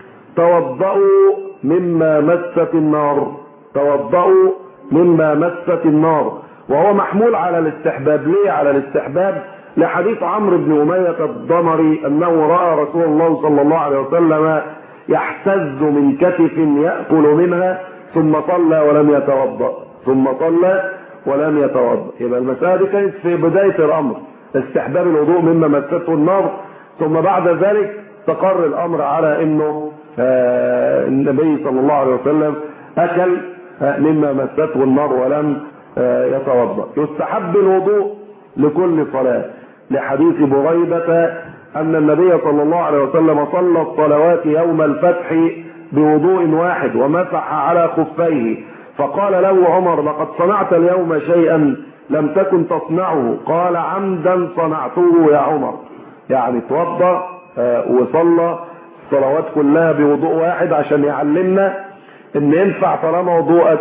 توضأوا مما مست النار توضأوا مما مست النار وهو محمول على الاستحباب ليه على الاستحباب لحديث عمرو بن أمية الضمري أنه رأى رسول الله صلى الله عليه وسلم يحتز من كتف يأكل منها ثم صلى ولم يتوضأ ثم صلى ولم يتوضأ يبقى المسألة دي كانت في بداية الأمر استحباب الوضوء مما مسته النار ثم بعد ذلك استقر الأمر على أنه آه النبي صلى الله عليه وسلم أكل آه مما مسته النار ولم آه يتوضأ يستحب الوضوء لكل صلاة لحديث بريدة أن النبي صلى الله عليه وسلم صلى الصلوات يوم الفتح بوضوء واحد ومسح على خفيه فقال له عمر لقد صنعت اليوم شيئا لم تكن تصنعه قال عمدا صنعته يا عمر يعني توضى وصلى الصلوات كلها بوضوء واحد عشان يعلمنا ان ينفع طالما وضوءك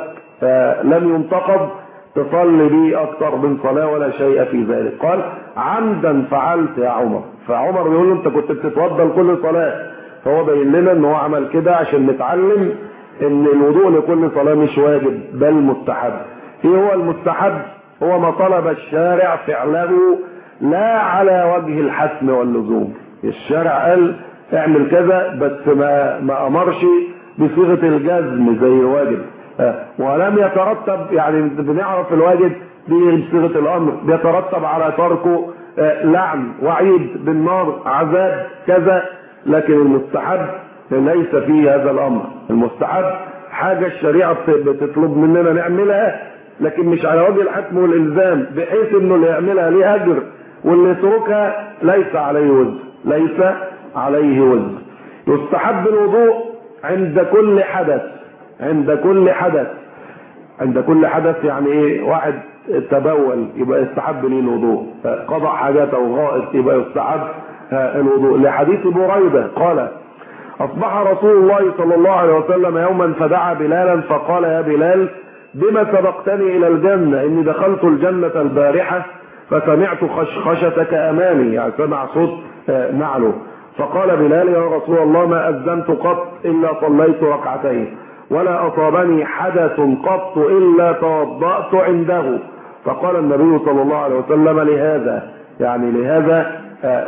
لم ينتقض تصلي بيه اكتر من صلاة ولا شيء في ذلك قال عمدا فعلت يا عمر فعمر بيقول له انت كنت بتتوضى لكل صلاة فهو بين لنا ان هو عمل كده عشان نتعلم ان الوضوء لكل صلاة مش واجب بل مستحب ايه هو المستحب هو ما طلب الشارع فعله لا على وجه الحتم واللزوم الشارع قال اعمل كذا بس ما ما امرش بصيغه الجزم زي الواجب ولم يترتب يعني بنعرف الواجب بصيغه الامر بيترتب على تركه لعن وعيد بالنار عذاب كذا لكن المستحب ليس فيه هذا الامر المستحب حاجه الشريعه بتطلب مننا نعملها لكن مش على وجه الحتم والالزام بحيث انه اللي يعملها ليه اجر واللي يتركها ليس عليه وزر ليس عليه وزر يستحب الوضوء عند كل حدث عند كل حدث عند كل حدث يعني ايه واحد تبول يبقى يستحب ليه الوضوء قضى حاجته غائط يبقى يستحب الوضوء لحديث بريده قال اصبح رسول الله صلى الله عليه وسلم يوما فدعا بلالا فقال يا بلال بما سبقتني الى الجنه اني دخلت الجنه البارحه فسمعت خشخشتك امامي يعني سمع صوت نعله فقال بلال يا رسول الله ما اذنت قط الا صليت ركعتين ولا اصابني حدث قط الا توضات عنده فقال النبي صلى الله عليه وسلم لهذا يعني لهذا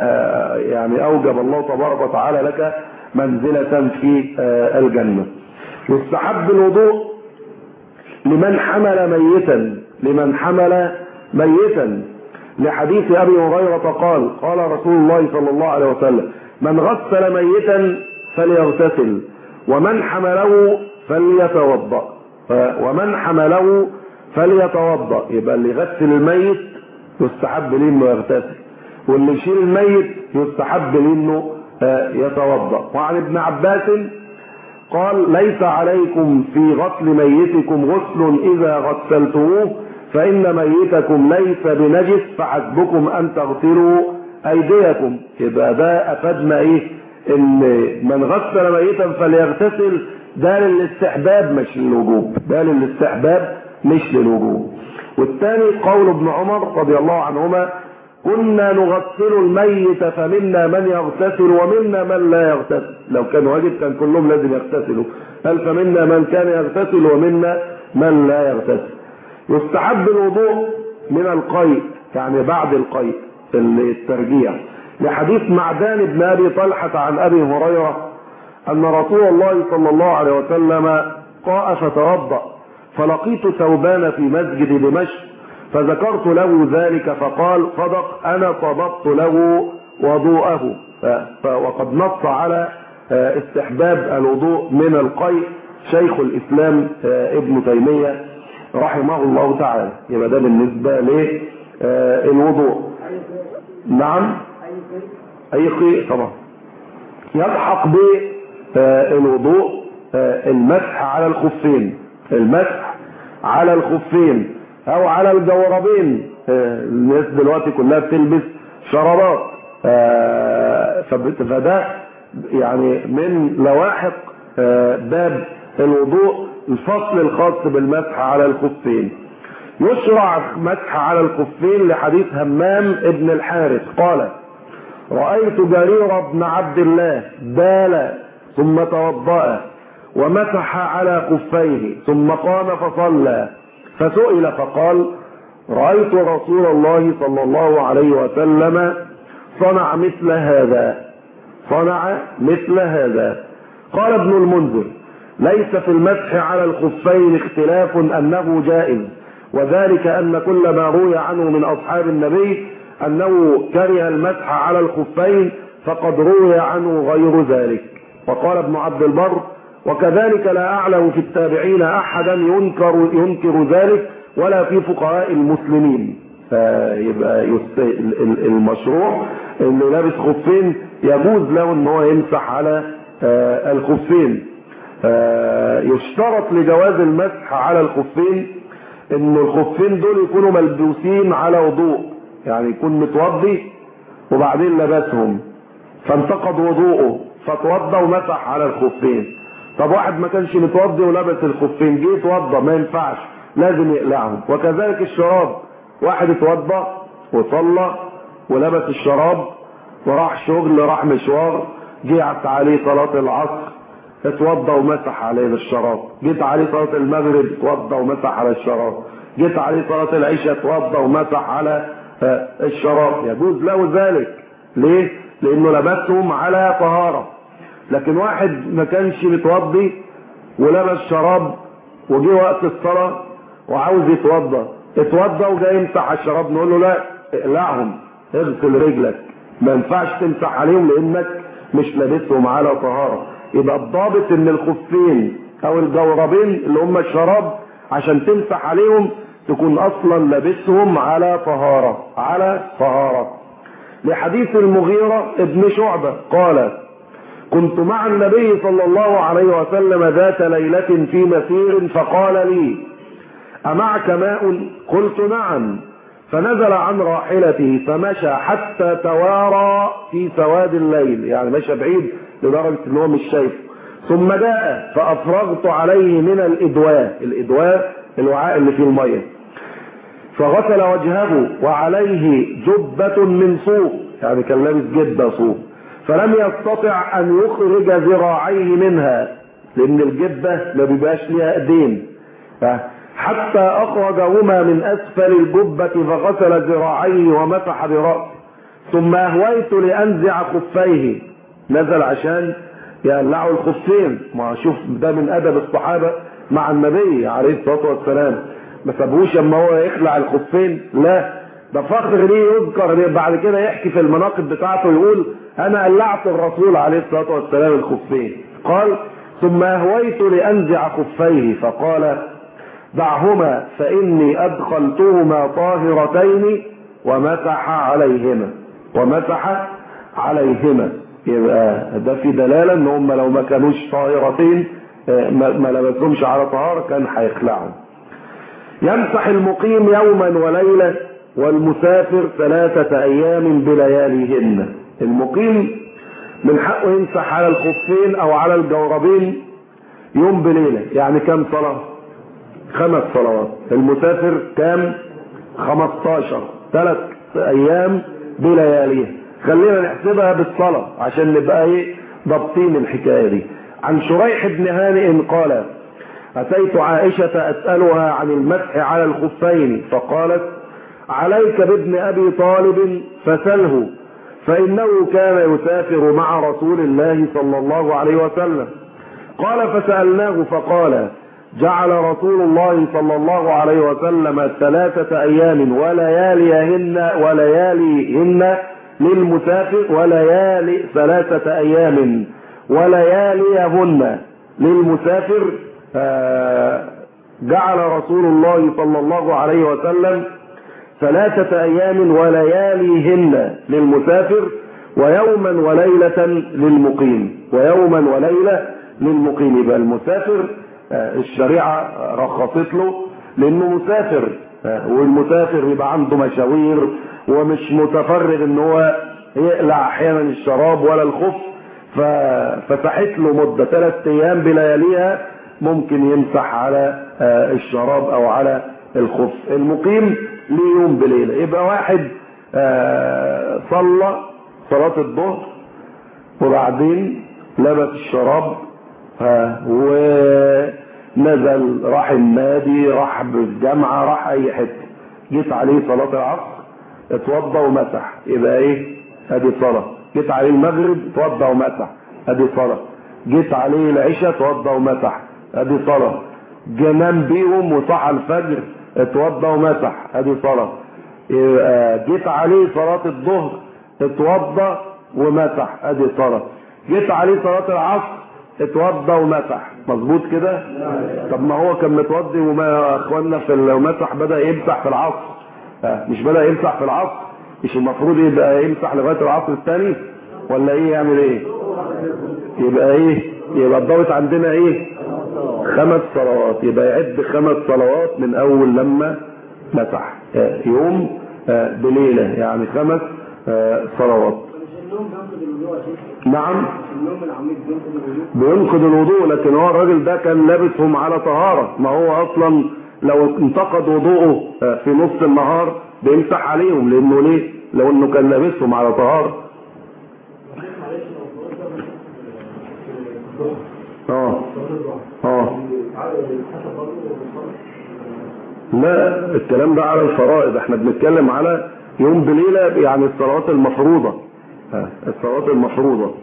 يعني اوجب الله تبارك وتعالى لك منزله في الجنه يستحب الوضوء لمن حمل ميتا لمن حمل ميتا لحديث ابي هريره قال قال رسول الله صلى الله عليه وسلم من غسل ميتا فليغتسل ومن حمله فليتوضا ومن حمله فليتوضا يبقى اللي يغسل الميت يستحب ليه انه يغتسل واللي يشيل الميت يستحب ليه انه يتوضا وعن ابن عباس قال ليس عليكم في غسل ميتكم غسل اذا غسلتموه فان ميتكم ليس بنجس فحسبكم ان تغسلوا ايديكم يبقى ده افادنا ايه ان من غسل ميتا فليغتسل ده للاستحباب مش للوجوب ده للاستحباب مش للوجوب والثاني قول ابن عمر رضي الله عنهما كنا نغسل الميت فمنا من يغتسل ومنا من لا يغتسل لو كان واجب كان كلهم لازم يغتسلوا قال فمنا من كان يغتسل ومنا من لا يغتسل يستحب الوضوء من القيء يعني بعد القيء الترجيع لحديث معدان بن ابي طلحه عن ابي هريره ان رسول الله صلى الله عليه وسلم قاء فتوضا فلقيت ثوبان في مسجد دمشق فذكرت له ذلك فقال صدق أنا صببت له وضوءه وقد نص على استحباب الوضوء من القيء شيخ الإسلام ابن تيمية رحمه الله تعالى يبقى ده بالنسبة للوضوء نعم أي قيء طبعا يلحق بالوضوء المسح على الخفين المسح على الخفين او على الجوربين الناس دلوقتي كلها بتلبس شرابات فده يعني من لواحق باب الوضوء الفصل الخاص بالمسح على الخفين يشرع مسح على الخفين لحديث همام ابن الحارث قال رأيت جرير بن عبد الله بال ثم توضأ ومسح على خفيه ثم قام فصلى فسئل فقال رأيت رسول الله صلى الله عليه وسلم صنع مثل هذا صنع مثل هذا قال ابن المنذر ليس في المسح على الخفين اختلاف أنه جائز وذلك أن كل ما روي عنه من أصحاب النبي أنه كره المسح على الخفين فقد روي عنه غير ذلك وقال ابن عبد البر وكذلك لا أعلم في التابعين أحدا ينكر, ينكر ذلك ولا في فقهاء المسلمين يبقى المشروع اللي لابس خفين يجوز له ان هو يمسح على الخفين يشترط لجواز المسح على الخفين ان الخفين دول يكونوا ملبوسين على وضوء يعني يكون متوضي وبعدين لبسهم فانتقض وضوءه فتوضى ومسح على الخفين طب واحد ما كانش متوضي ولبس الخفين جه اتوضى ما ينفعش لازم يقلعهم وكذلك الشراب واحد اتوضى وصلى ولبس الشراب وراح شغل راح مشوار جه عليه صلاة العصر اتوضى ومسح عليه الشراب جيت عليه صلاة المغرب اتوضى ومسح على الشراب جيت عليه صلاة العشاء اتوضى ومسح على الشراب يجوز له ذلك ليه؟ لانه لبسهم على طهارة لكن واحد ما كانش متوضي ولبس شراب وجه وقت الصلاة وعاوز يتوضى اتوضى وجاي يمسح على الشراب نقول له لا اقلعهم اغسل رجلك ما ينفعش تمسح عليهم لانك مش لابسهم على طهارة يبقى الضابط ان الخفين او الجوربين اللي هم الشراب عشان تمسح عليهم تكون اصلا لابسهم على طهارة على طهارة لحديث المغيرة ابن شعبة قال كنت مع النبي صلى الله عليه وسلم ذات ليلة في مسير فقال لي أمعك ماء قلت نعم فنزل عن راحلته فمشى حتى توارى في سواد الليل يعني مشى بعيد لدرجة ان هو مش شايف ثم جاء فأفرغت عليه من الإدواء الإدواء الوعاء اللي فيه المية فغسل وجهه وعليه جبة من صوف يعني كان لابس جبة صوف فلم يستطع أن يخرج ذراعيه منها لأن الجبة ما بيبقاش ليها ايدين حتى أخرجهما من أسفل الجبة فغسل ذراعيه ومسح برأسه ثم أهويت لأنزع خفيه نزل عشان يقلعوا الخفين ما شوف ده من أدب الصحابة مع النبي عليه الصلاة والسلام ما سابوش اما هو يخلع الخفين لا ده فخر ليه يذكر ليه بعد كده يحكي في المناقب بتاعته يقول انا قلعت الرسول عليه الصلاه والسلام الخفين قال ثم اهويت لانزع خفيه فقال دعهما فاني ادخلتهما طاهرتين ومسح عليهما ومسح عليهما يبقى ده في دلاله ان هم لو ما كانوش طاهرتين ما لبسهمش على طهاره كان هيخلعهم يمسح المقيم يوما وليله والمسافر ثلاثة أيام بلياليهن المقيم من حقه يمسح على الخفين أو على الجوربين يوم بليلة يعني كم صلاة خمس صلوات المسافر كام خمستاشر ثلاث أيام بلياليها خلينا نحسبها بالصلاة عشان نبقى ايه ضابطين الحكاية دي عن شريح بن هانئ قال أتيت عائشة أسألها عن المسح على الخفين فقالت عليك بابن أبي طالب فسله فإنه كان يسافر مع رسول الله صلى الله عليه وسلم قال فسألناه فقال جعل رسول الله صلى الله عليه وسلم ثلاثة أيام ولياليهن ولياليهن للمسافر وليالي ثلاثة أيام ولياليهن للمسافر جعل رسول الله صلى الله عليه وسلم ثلاثة أيام ولياليهن للمسافر ويوما وليلة للمقيم ويوما وليلة للمقيم يبقى المسافر الشريعة رخصت له لأنه مسافر والمسافر يبقى عنده مشاوير ومش متفرغ ان هو يقلع احيانا الشراب ولا الخف ففتحت له مدة ثلاث ايام بلياليها ممكن يمسح على الشراب او على الخف المقيم ليه يوم بليلة يبقى واحد صلى صلاة الظهر وبعدين لبس الشراب ونزل راح النادي راح بالجامعة راح اي حتة جيت عليه صلاة العصر اتوضى ومسح يبقى ايه ادي صلاة جيت عليه المغرب اتوضى ومسح ادي صلاة جيت عليه العشاء اتوضى ومسح ادي صلاة جنام بيهم وصحى الفجر اتوضى ومسح ادي صلاة جيت عليه صلاة الظهر اتوضى ومسح ادي صلاة جيت عليه صلاة العصر اتوضى ومسح مظبوط كده طب ما هو كان متوضي وما اخواننا في المسح بدأ يمسح في العصر مش بدأ يمسح في العصر مش المفروض يبقى يمسح لغاية العصر الثاني ولا ايه يعمل ايه يبقى ايه يبقى الضابط عندنا ايه خمس صلوات يبقى يعد خمس صلوات من اول لما مسح يوم بليلة يعني خمس صلوات نعم بينقض الوضوء لكن هو الراجل ده كان لابسهم على طهارة ما هو اصلا لو انتقد وضوءه في نص النهار بيمسح عليهم لانه ليه لو انه كان لابسهم على طهارة اه اه لا الكلام ده على الفرائض احنا بنتكلم على يوم بليلة يعني الصلوات المفروضة الصلوات المفروضة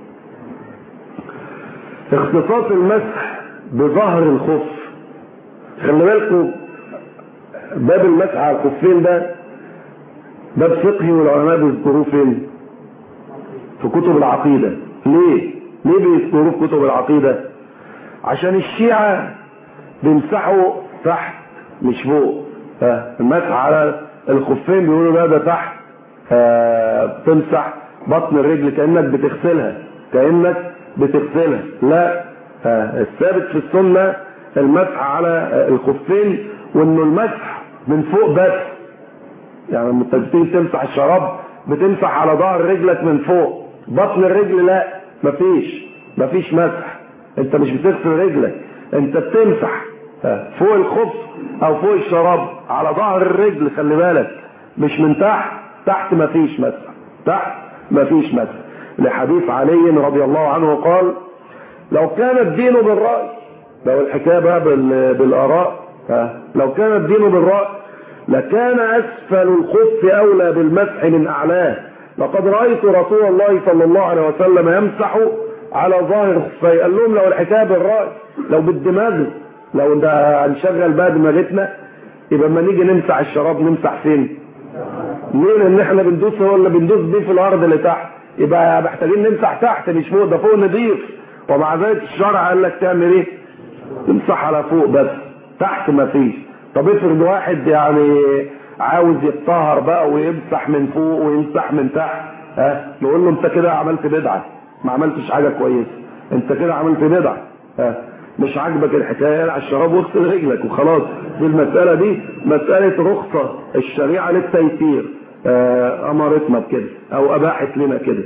اختصاص المسح بظهر الخف خلي بالكم باب المسح على الخفين ده باب فقهي والعلماء بيذكروه فين في كتب العقيدة ليه ليه بيذكروه في كتب العقيدة عشان الشيعة بيمسحوا تحت مش فوق المسح على الخفين بيقولوا لا ده تحت بتمسح بطن الرجل كأنك بتغسلها كأنك بتغسلها لا الثابت في السنة المسح على الخفين وانه المسح من فوق بس يعني لما تيجي تمسح الشراب بتمسح على ظهر رجلك من فوق بطن الرجل لا مفيش مفيش مسح انت مش بتغسل رجلك انت بتمسح فوق الخف او فوق الشراب على ظهر الرجل خلي بالك مش من تحت تحت مفيش مسح تحت مفيش مسح لحديث علي رضي الله عنه قال لو كان الدين بالرأي لو الحكاية بقى بالآراء لو كان الدين بالرأي لكان أسفل الخف أولى بالمسح من أعلاه لقد رأيت رسول الله صلى الله عليه وسلم يمسح على ظاهر خفيه قال لهم لو الحكاية بالرأي لو بالدماغ لو ده هنشغل بقى دماغتنا يبقى اما نيجي نمسح الشراب نمسح فين ليه لان احنا بندوس ولا بندوس بيه في الارض اللي تحت يبقى محتاجين نمسح تحت مش فوق ده فوق نضيف ومع ذلك الشرع قال لك تعمل ايه تمسح على فوق بس تحت ما فيش طب افرض واحد يعني عاوز يتطهر بقى ويمسح من فوق ويمسح من تحت ها نقول له انت كده عملت بدعه ما عملتش حاجه كويسه انت كده عملت بدعه ها مش عاجبك الحكايه على الشراب واغسل رجلك وخلاص دي المساله دي مساله رخصه الشريعه للتيسير آه امرتنا بكده او اباحت لنا كده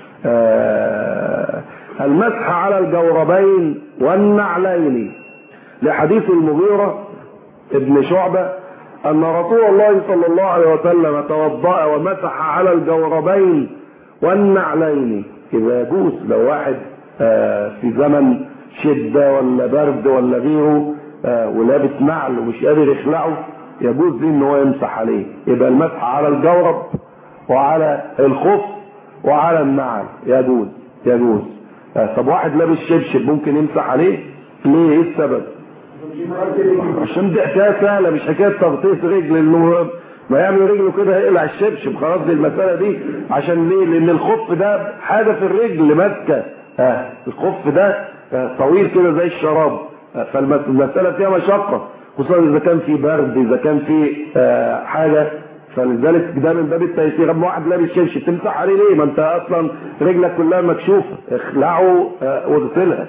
آه المسح على الجوربين والنعلين لحديث المغيرة ابن شعبة أن رسول الله صلى الله عليه وسلم توضأ ومسح على الجوربين والنعلين إذا يجوز لو واحد آه في زمن شدة ولا برد ولا غيره آه ولابس نعل ومش قادر يخلعه يجوز ليه ان هو يمسح عليه يبقى المسح على الجورب وعلى الخف وعلى النعل يجوز يجوز آه طب واحد لابس شبشب ممكن يمسح عليه ليه ايه السبب عشان دي حكايه سهله مش حكايه تغطيه رجل انه ما يعمل رجله كده هيقلع الشبشب خلاص دي المساله دي عشان ليه؟ لان الخف ده حاجه في الرجل ماسكه آه الخف ده آه طويل كده زي الشراب آه فالمساله فيها مشقه خصوصا اذا كان في برد اذا كان في آه حاجه فلذلك ده من باب التيسير اما واحد لابس شبشب تمسح عليه ليه؟ ما انت اصلا رجلك كلها مكشوفه اخلعه آه واغسلها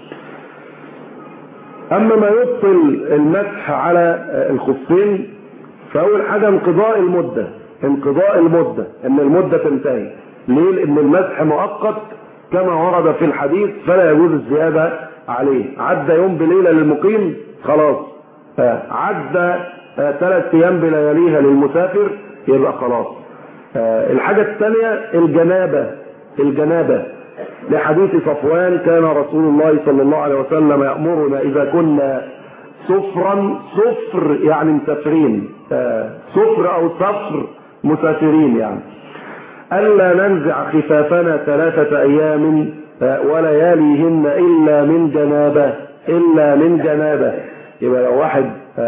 اما ما يبطل المسح على الخفين فاول حاجه انقضاء المده انقضاء المده ان المده تنتهي ليه لان المسح مؤقت كما ورد في الحديث فلا يجوز الزياده عليه عدى يوم بليله للمقيم خلاص عدى ثلاث ايام بلياليها للمسافر يبقى خلاص الحاجه الثانيه الجنابه الجنابه لحديث صفوان كان رسول الله صلى الله عليه وسلم يأمرنا إذا كنا سفرا سفر يعني مسافرين سفر أو سفر مسافرين يعني ألا ننزع خفافنا ثلاثة أيام ولياليهن إلا من جنابة إلا من جنابة يبقى لو واحد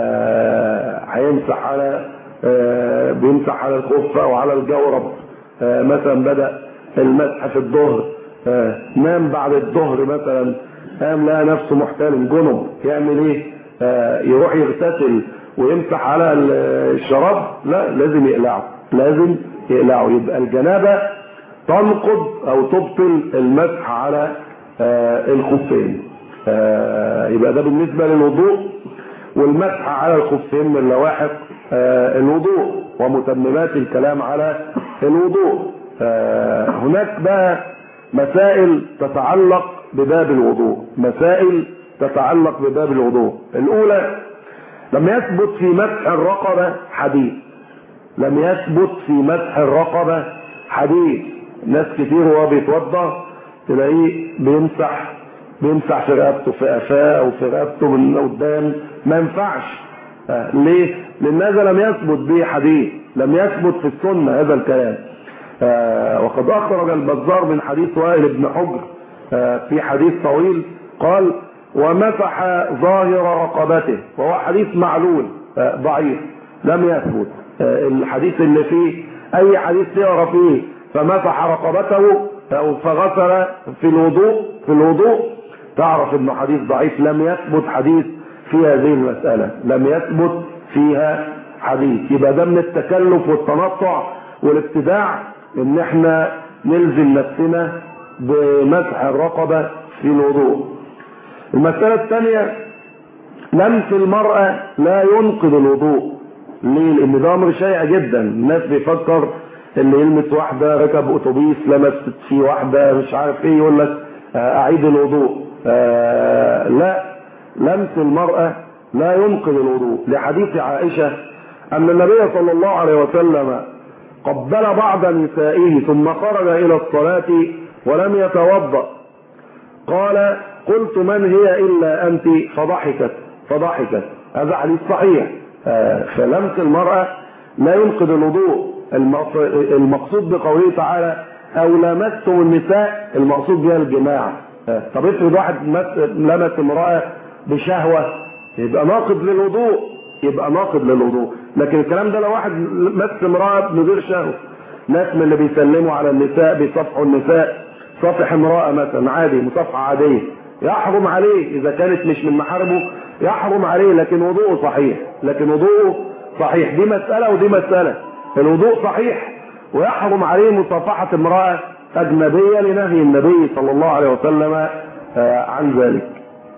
هيمسح على بيمسح على الخف أو على الجورب مثلا بدأ المسح في الظهر آه. نام بعد الظهر مثلا قام لقى نفسه محتلم جنب يعمل ايه آه يروح يغتسل ويمسح على الشراب لا لازم يقلعه لازم يقلعه يبقى الجنابه تنقض او تبطل المسح على آه الخفين يبقى ده بالنسبه للوضوء والمسح على الخفين من لواحق الوضوء ومتممات الكلام على الوضوء هناك بقى مسائل تتعلق بباب الوضوء مسائل تتعلق بباب الوضوء الأولى لم يثبت في مسح الرقبة حديث لم يثبت في مسح الرقبة حديث ناس كتير وهو بيتوضا تلاقيه بيمسح بيمسح في رقبته في قفاه او في رقبته من قدام ما ينفعش آه. ليه؟ لان هذا لم يثبت به حديث لم يثبت في السنه هذا الكلام آه وقد أخرج البزار من حديث وائل بن حجر آه في حديث طويل قال ومسح ظاهر رقبته وهو حديث معلول آه ضعيف لم يثبت الحديث اللي فيه أي حديث تقرا فيه فمسح رقبته أو فغسل في الوضوء في الوضوء تعرف انه حديث ضعيف لم يثبت حديث في هذه المسألة لم يثبت فيها حديث يبقى ده من التكلف والتنطع والابتداع ان احنا نلزم نفسنا بمسح الرقبة في الوضوء المسألة الثانية لمس المرأة لا ينقض الوضوء ليه؟ لان ده امر شائع جدا الناس بيفكر اللي يلمس واحدة ركب اتوبيس لمست في واحدة مش عارف ايه يقول لك اعيد الوضوء آه لا لمس المرأة لا ينقض الوضوء لحديث عائشة ان النبي صلى الله عليه وسلم قبل بعض نسائه ثم خرج الى الصلاة ولم يتوضأ قال قلت من هي الا انت فضحكت فضحكت هذا حديث صحيح آه فلمس المرأة لا ينقض الوضوء المقصود بقوله تعالى او لمستم النساء المقصود بها الجماع آه طب افرض واحد لمس امرأة بشهوة يبقى ناقض للوضوء يبقى ناقض للوضوء لكن الكلام ده لو واحد مس امرأة من غير شهوة ناس من اللي بيسلموا على النساء بيصفحوا النساء صفح امرأة مثلا عادي مصافحة عادية يحرم عليه إذا كانت مش من محارمه يحرم عليه لكن وضوءه صحيح لكن وضوءه صحيح دي مسألة ودي مسألة الوضوء صحيح ويحرم عليه مصافحة امرأة أجنبية لنهي النبي صلى الله عليه وسلم عن ذلك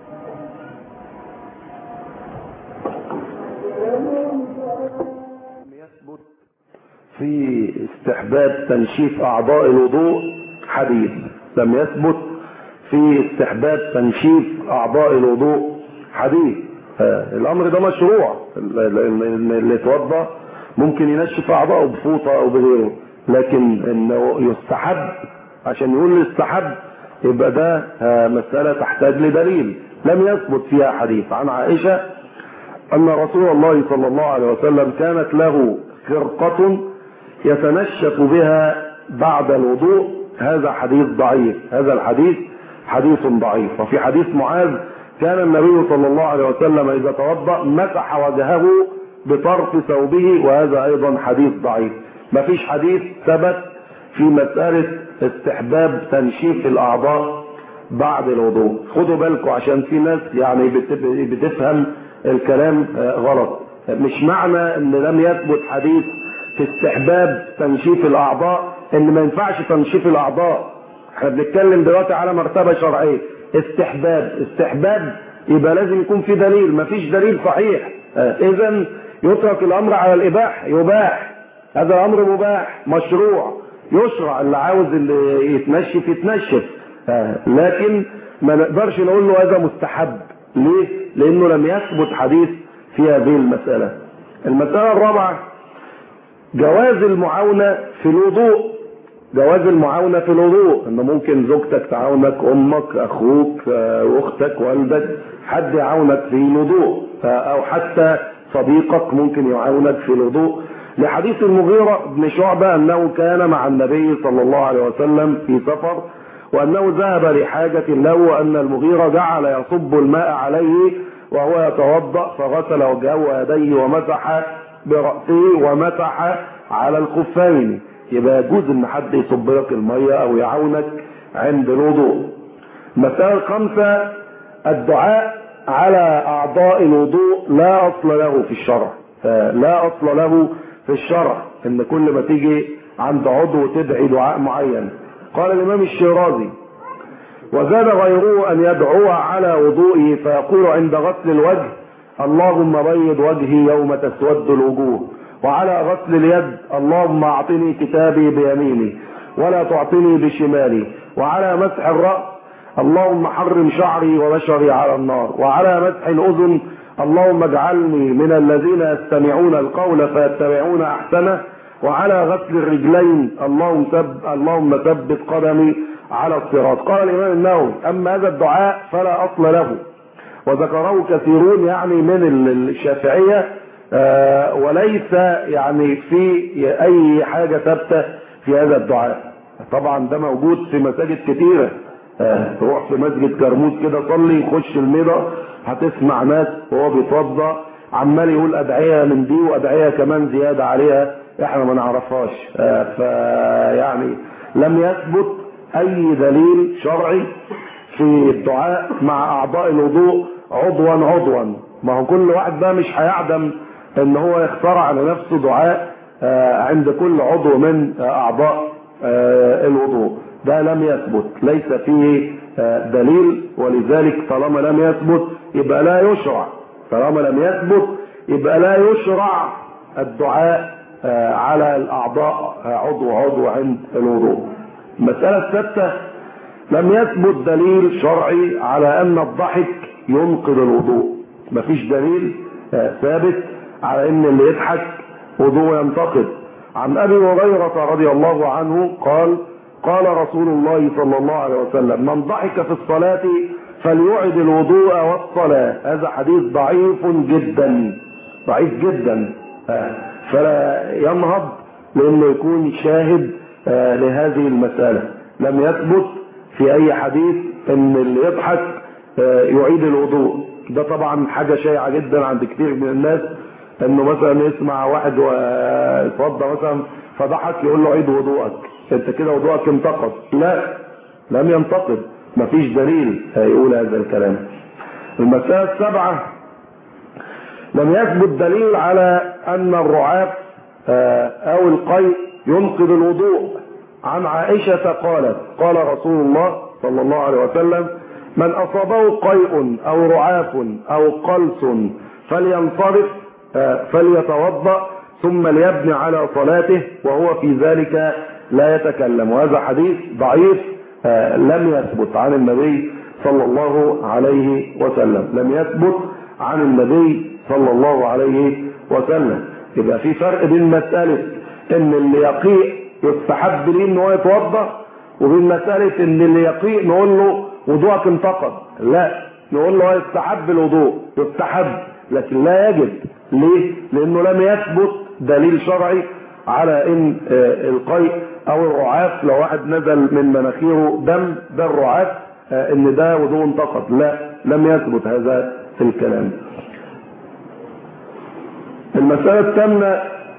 يثبت في استحباب تنشيف أعضاء الوضوء حديث لم يثبت في استحباب تنشيف أعضاء الوضوء حديث آه الأمر ده مشروع اللي يتوضا ممكن ينشف أعضاءه بفوطة أو بغيره لكن إنه يستحب عشان يقول يستحب يبقى ده آه مسألة تحتاج لدليل لم يثبت فيها حديث عن عائشة أن رسول الله صلى الله عليه وسلم كانت له خرقة يتنشف بها بعد الوضوء هذا حديث ضعيف هذا الحديث حديث ضعيف وفي حديث معاذ كان النبي صلى الله عليه وسلم إذا توضأ مسح وجهه بطرف ثوبه وهذا أيضا حديث ضعيف ما فيش حديث ثبت في مسألة استحباب تنشيف الأعضاء بعد الوضوء خدوا بالكم عشان في ناس يعني بتفهم الكلام غلط مش معنى ان لم يثبت حديث في استحباب تنشيف الاعضاء ان ما ينفعش تنشيف الاعضاء احنا بنتكلم دلوقتي على مرتبه شرعيه استحباب استحباب يبقى لازم يكون في دليل ما فيش دليل صحيح اذا يترك الامر على الاباح يباح هذا الامر مباح مشروع يشرع اللي عاوز اللي يتنشف يتنشف لكن ما نقدرش نقول له هذا مستحب ليه لانه لم يثبت حديث في هذه المسألة المسألة الرابعة جواز المعاونة في الوضوء جواز المعاونة في الوضوء ان ممكن زوجتك تعاونك امك اخوك اختك والدك حد يعاونك في الوضوء او حتى صديقك ممكن يعاونك في الوضوء لحديث المغيرة بن شعبة انه كان مع النبي صلى الله عليه وسلم في سفر وانه ذهب لحاجة له وان المغيرة جعل يصب الماء عليه وهو يتوضا فغسل وجهه ويديه ومسح براسه ومسح على الخفين يبقى يجوز ان حد يصب لك الميه او يعاونك عند الوضوء المساله الخامسه الدعاء على اعضاء الوضوء لا اصل له في الشرع لا اصل له في الشرع ان كل ما تيجي عند عضو تدعي دعاء معين قال الامام الشيرازي وزاد غيره أن يدعو على وضوئه فيقول عند غسل الوجه اللهم بيض وجهي يوم تسود الوجوه وعلى غسل اليد اللهم أعطني كتابي بيميني ولا تعطني بشمالي وعلى مسح الرأس اللهم حرم شعري وبشري على النار وعلى مسح الأذن اللهم اجعلني من الذين يستمعون القول فيتبعون أحسنه وعلى غسل الرجلين اللهم ثب اللهم ثبت قدمي على الصراط قال الإمام النووي أما هذا الدعاء فلا أصل له وذكره كثيرون يعني من الشافعية آه وليس يعني في أي حاجة ثابتة في هذا الدعاء طبعا ده موجود في مساجد كثيرة آه تروح في مسجد كرموز كده صلي خش الميضة هتسمع ناس وهو بيتوضى عمال يقول أدعية من دي وأدعية كمان زيادة عليها احنا ما نعرفهاش آه فيعني لم يثبت اي دليل شرعي في الدعاء مع اعضاء الوضوء عضوا عضوا ما هو كل واحد بقى مش هيعدم ان هو يخترع لنفسه دعاء عند كل عضو من اعضاء الوضوء ده لم يثبت ليس فيه دليل ولذلك طالما لم يثبت يبقى لا يشرع طالما لم يثبت يبقى لا يشرع الدعاء على الاعضاء عضو عضو عند الوضوء المسألة الثالثة لم يثبت دليل شرعي على أن الضحك ينقض الوضوء مفيش دليل ثابت على أن اللي يضحك وضوء ينتقض عن أبي هريرة رضي الله عنه قال قال رسول الله صلى الله عليه وسلم من ضحك في الصلاة فليعد الوضوء والصلاة هذا حديث ضعيف جدا ضعيف جدا فلا ينهض لأنه يكون شاهد لهذه المسألة لم يثبت في أي حديث أن اللي يضحك يعيد الوضوء ده طبعا حاجة شائعة جدا عند كتير من الناس انه مثلا يسمع واحد يتوضى مثلا فضحك يقول له عيد وضوءك انت كده وضوءك انتقض لا لم ينتقض مفيش دليل يقول هذا الكلام المسألة السبعة لم يثبت دليل على ان الرعاف او القيء ينقض الوضوء عن عائشة قالت قال رسول الله صلى الله عليه وسلم من أصابه قيء أو رعاف أو قلس فلينصرف فليتوضأ ثم ليبني على صلاته وهو في ذلك لا يتكلم وهذا حديث ضعيف لم يثبت عن النبي صلى الله عليه وسلم لم يثبت عن النبي صلى الله عليه وسلم يبقى في فرق بين مسألة ان اللي يقيء يستحب ليه ان هو يتوضا وبين مسألة ان اللي يقيء نقول له وضوءك انتقض لا نقول له يستحب الوضوء يستحب لكن لا يجب ليه لانه لم يثبت دليل شرعي على ان القيء او الرعاف لو واحد نزل من مناخيره دم ده الرعاف ان ده وضوء انتقد لا لم يثبت هذا في الكلام المسألة الثامنة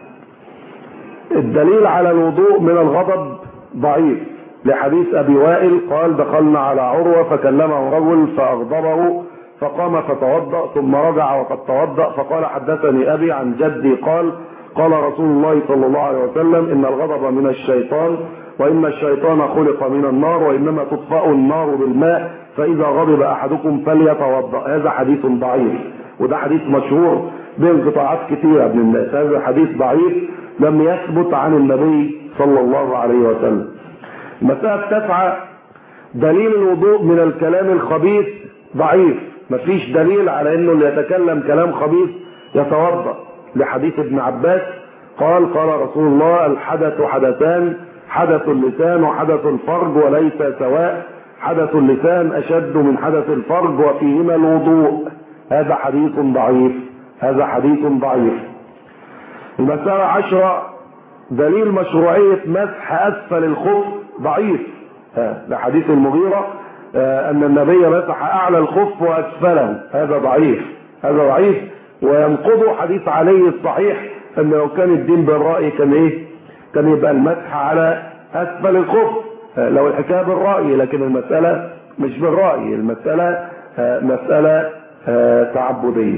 الدليل على الوضوء من الغضب ضعيف لحديث أبي وائل قال دخلنا على عروة فكلمه رجل فأغضبه فقام فتوضأ ثم رجع وقد توضأ فقال حدثني أبي عن جدي قال قال رسول الله صلى الله عليه وسلم إن الغضب من الشيطان وإن الشيطان خلق من النار وإنما تطفأ النار بالماء فإذا غضب أحدكم فليتوضأ هذا حديث ضعيف وده حديث مشهور بين قطاعات كثيرة من الناس هذا حديث ضعيف لم يثبت عن النبي صلى الله عليه وسلم المسألة التاسعة دليل الوضوء من الكلام الخبيث ضعيف مفيش دليل على انه اللي يتكلم كلام خبيث يتوضا لحديث ابن عباس قال قال رسول الله الحدث حدثان حدث اللسان وحدث الفرج وليس سواء حدث اللسان اشد من حدث الفرج وفيهما الوضوء هذا حديث ضعيف هذا حديث ضعيف المسألة عشرة دليل مشروعية مسح أسفل الخف ضعيف ده حديث المغيرة أن النبي مسح أعلى الخف وأسفله هذا ضعيف هذا ضعيف وينقض حديث علي الصحيح أن لو كان الدين بالرأي كان إيه كان يبقى المسح على أسفل الخف لو الحكاية بالرأي لكن المسألة مش بالرأي المسألة مسألة تعبدية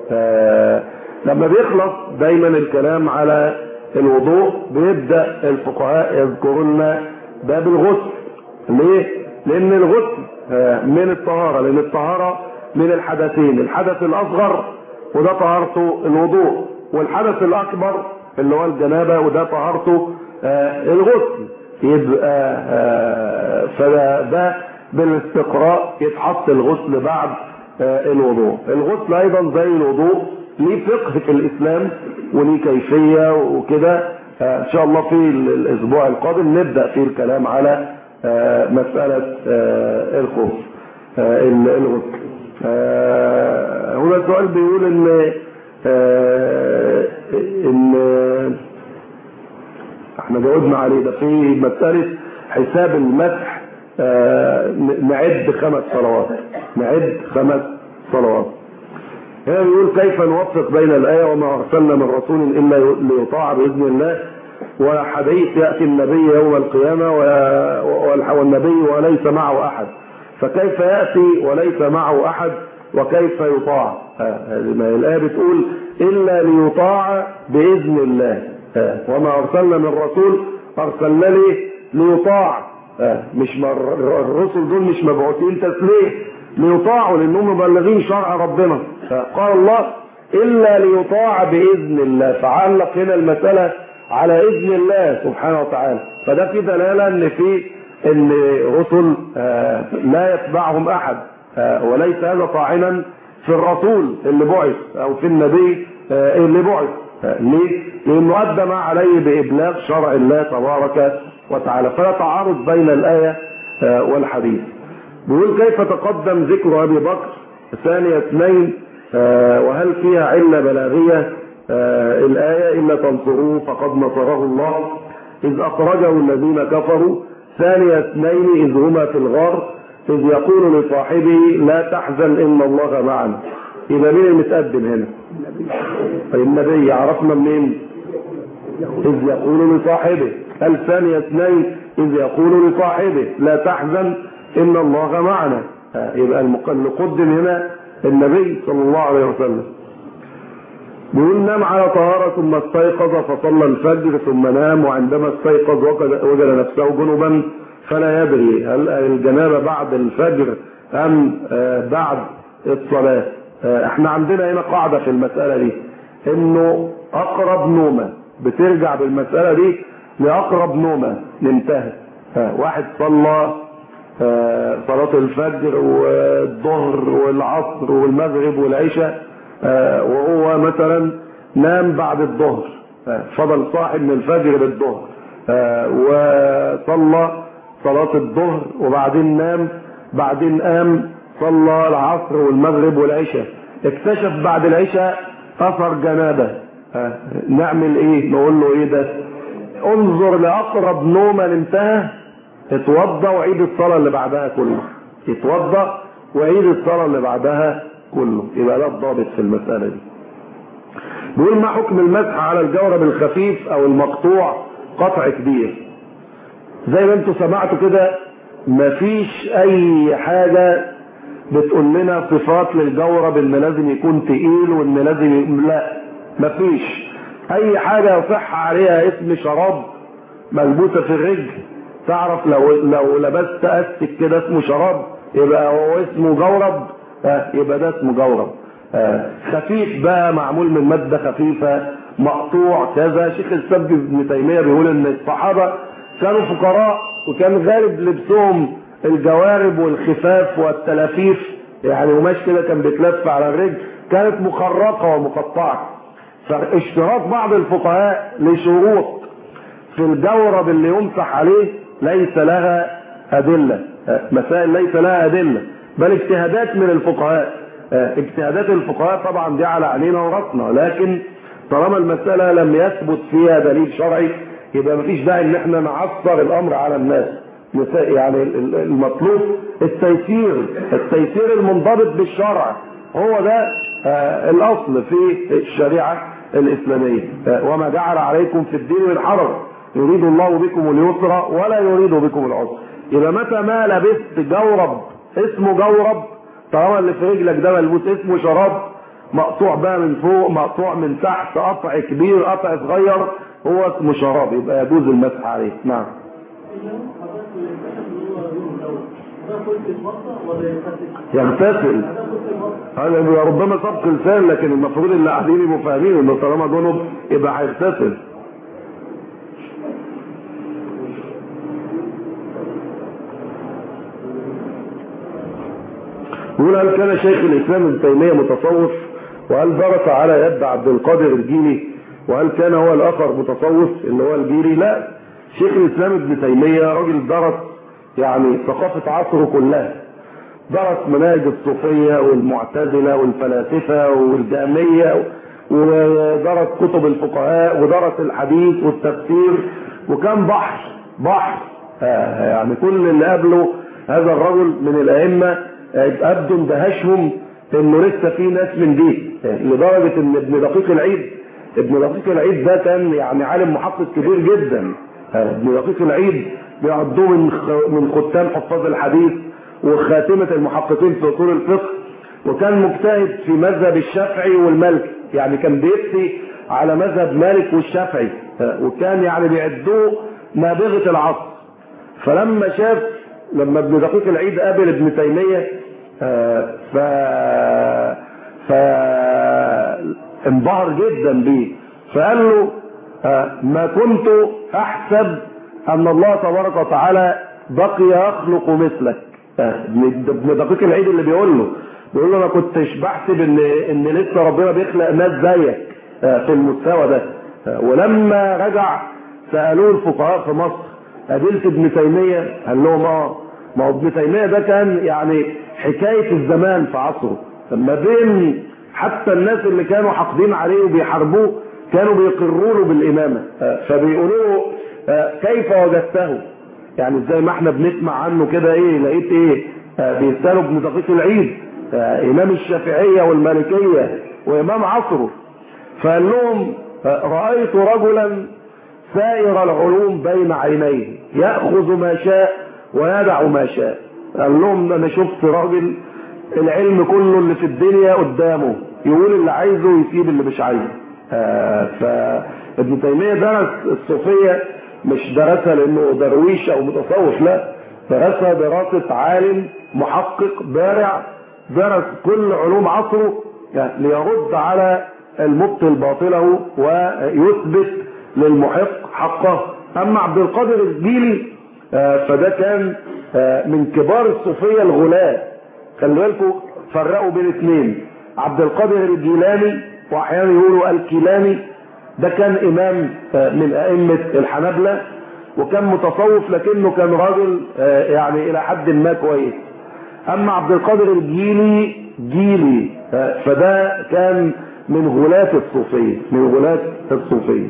لما بيخلص دايما الكلام على الوضوء بيبدأ الفقهاء يذكرون باب الغسل ليه؟ لأن الغسل من الطهارة لأن الطهارة من الحدثين الحدث الأصغر وده طهارته الوضوء والحدث الأكبر اللي هو الجنابة وده طهارته الغسل يبقى فده بالاستقراء يتحط الغسل بعد الوضوء الغسل أيضا زي الوضوء ليه فقه في الإسلام وليه كيفية وكده ان شاء الله في الاسبوع القادم نبدا في الكلام على مساله الخوف الغسل هنا السؤال بيقول ان ان احنا جاوبنا عليه ده في مساله حساب المسح نعد خمس صلوات نعد خمس صلوات هنا بيقول كيف نوفق بين الآية وما أرسلنا من رسول إلا ليطاع بإذن الله وحديث يأتي النبي يوم القيامة والنبي وليس معه أحد فكيف يأتي وليس معه أحد وكيف يطاع ما الآية بتقول إلا ليطاع بإذن الله وما أرسلنا من رسول أرسلنا ليه ليطاع مش الرسل دول مش مبعوثين تسليه ليطاعوا لانهم مبلغين شرع ربنا قال الله الا ليطاع باذن الله فعلق هنا المساله على اذن الله سبحانه وتعالى فده في دلاله ان في ان رسل لا يتبعهم احد وليس هذا طاعنا في الرسول اللي بعث او في النبي اللي بعث ليه؟ لانه ادى ما عليه بابلاغ شرع الله تبارك وتعالى فلا تعارض بين الايه والحديث بيقول كيف تقدم ذكر ابي بكر ثانية اثنين وهل فيها علة بلاغية الآية إلا تنصروه فقد نصره الله إذ أخرجه الذين كفروا ثانية اثنين إذ هما في الغار إذ يقول لصاحبه لا تحزن إن الله معنا يبقى مين المتقدم هنا؟ النبي عرفنا منين؟ إذ يقول لصاحبه هل ثانية اثنين إذ يقول لصاحبه لا تحزن إن الله معنا يبقى المقدم هنا النبي صلى الله عليه وسلم بيقول نام على طهارة ثم استيقظ فصلى الفجر ثم نام وعندما استيقظ وجد نفسه جنبا فلا يدري هل الجنابة بعد الفجر أم بعد الصلاة احنا عندنا هنا قاعدة في المسألة دي انه اقرب نومة بترجع بالمسألة دي لأقرب نومة ننتهي واحد صلى صلاة الفجر والظهر والعصر والمغرب والعشاء وهو مثلا نام بعد الظهر فضل صاحي من الفجر للظهر وصلى صلاة الظهر وبعدين نام بعدين قام صلى العصر والمغرب والعشاء اكتشف بعد العشاء اثر جنابه نعمل ايه نقول له ايه ده انظر لاقرب نومه انتهى اتوضى وعيد الصلاه اللي بعدها كلها يتوضا ويعيد الصلاه اللي بعدها كله يبقى ده الضابط في المساله دي بيقول ما حكم المسح على الجورب الخفيف او المقطوع قطع كبير زي ما انتم سمعتوا كده مفيش اي حاجه بتقول لنا صفات للجورب ان لازم يكون تقيل وان لازم ي... لا مفيش اي حاجه يصح عليها اسم شراب ملبوسه في الرجل تعرف لو لو لبست استك كده اسمه شراب يبقى هو اسمه جورب آه يبقى ده اسمه جورب آه خفيف بقى معمول من ماده خفيفه مقطوع كذا شيخ الاسلام ابن تيميه بيقول ان الصحابه كانوا فقراء وكان غالب لبسهم الجوارب والخفاف والتلافيف يعني قماش كده كان بيتلف على الرجل كانت مخرقه ومقطعه فاشتراط بعض الفقهاء لشروط في الجورب اللي يمسح عليه ليس لها ادله مسائل ليس لها ادله بل اجتهادات من الفقهاء اجتهادات الفقهاء طبعا دي على عينينا وراسنا لكن طالما المساله لم يثبت فيها دليل شرعي يبقى مفيش داعي ان احنا نعصر الامر على الناس يعني المطلوب التيسير التيسير المنضبط بالشرع هو ده الاصل في الشريعه الاسلاميه وما جعل عليكم في الدين من حرج يريد الله بكم اليسر ولا يريد بكم العسر يبقى متى ما لبست جورب اسمه جورب طالما اللي في رجلك ده ملبوس اسمه شراب مقطوع بقى من فوق مقطوع من تحت قطع كبير قطع صغير هو اسمه شراب يبقى يجوز المسح عليه نعم يغتسل هذا ربما سبق لسان لكن المفروض اللي قاعدين يبقوا فاهمين انه طالما جنب يبقى هيغتسل يقول هل كان شيخ الاسلام ابن تيميه متصوف وهل درس على يد عبد القادر الجيلي وهل كان هو الاخر متصوف اللي هو الجيلي لا شيخ الاسلام ابن تيميه راجل درس يعني ثقافه عصره كلها درس مناهج الصوفيه والمعتزله والفلاسفه والجاميه ودرس كتب الفقهاء ودرس الحديث والتفسير وكان بحر بحر آه يعني كل اللي قابله هذا الرجل من الائمه ابدو اندهشهم انه لسه في ناس من دي لدرجه ان ابن دقيق العيد ابن دقيق العيد ده كان يعني عالم محقق كبير جدا ابن دقيق العيد بيعدوه من من ختام حفاظ الحديث وخاتمه المحققين في اصول الفقه وكان مجتهد في مذهب الشافعي والمالكي يعني كان بيفتي على مذهب مالك والشافعي وكان يعني بيعدوه نابغه العصر فلما شاف لما ابن دقيق العيد قابل ابن تيميه ف ف انبهر جدا بيه فقال له ما كنت احسب ان الله تبارك وتعالى بقي يخلق مثلك ابن دقيق العيد اللي بيقول له بيقول له انا كنتش بحسب ان ان لسه ربنا بيخلق ناس زيك في المستوى ده ولما رجع سالوه الفقهاء في مصر قابلت ابن تيميه قال لهم اه ما هو ابن تيميه ده كان يعني حكايه الزمان في عصره ما بين حتى الناس اللي كانوا حاقدين عليه وبيحاربوه كانوا بيقروا له بالامامه فبيقولوا له كيف وجدته يعني زي ما احنا بنسمع عنه كده ايه لقيت ايه بيسالوا ابن دقيق العيد امام الشافعيه والمالكيه وامام عصره فقال لهم رايت رجلا سائر العلوم بين عينيه ياخذ ما شاء ويدع ما شاء قال لهم انا شفت راجل العلم كله اللي في الدنيا قدامه يقول اللي عايزه ويسيب اللي مش عايزه آه فابن تيميه درس الصوفيه مش درسها لانه درويش او متصوف لا درسها دراسه عالم محقق بارع درس كل علوم عصره يعني ليرد على المبطل باطله ويثبت للمحق حقه اما عبد القادر الجيلي آه فده كان آه من كبار الصوفيه الغلاة خلي بالكم فرقوا بين اثنين عبد القادر الجيلاني واحيانا يقولوا الكيلاني ده كان امام آه من ائمه الحنابله وكان متصوف لكنه كان راجل يعني الى حد ما كويس اما عبد القادر الجيلي جيلي فده كان من غلاة الصوفيه من غلاة الصوفيه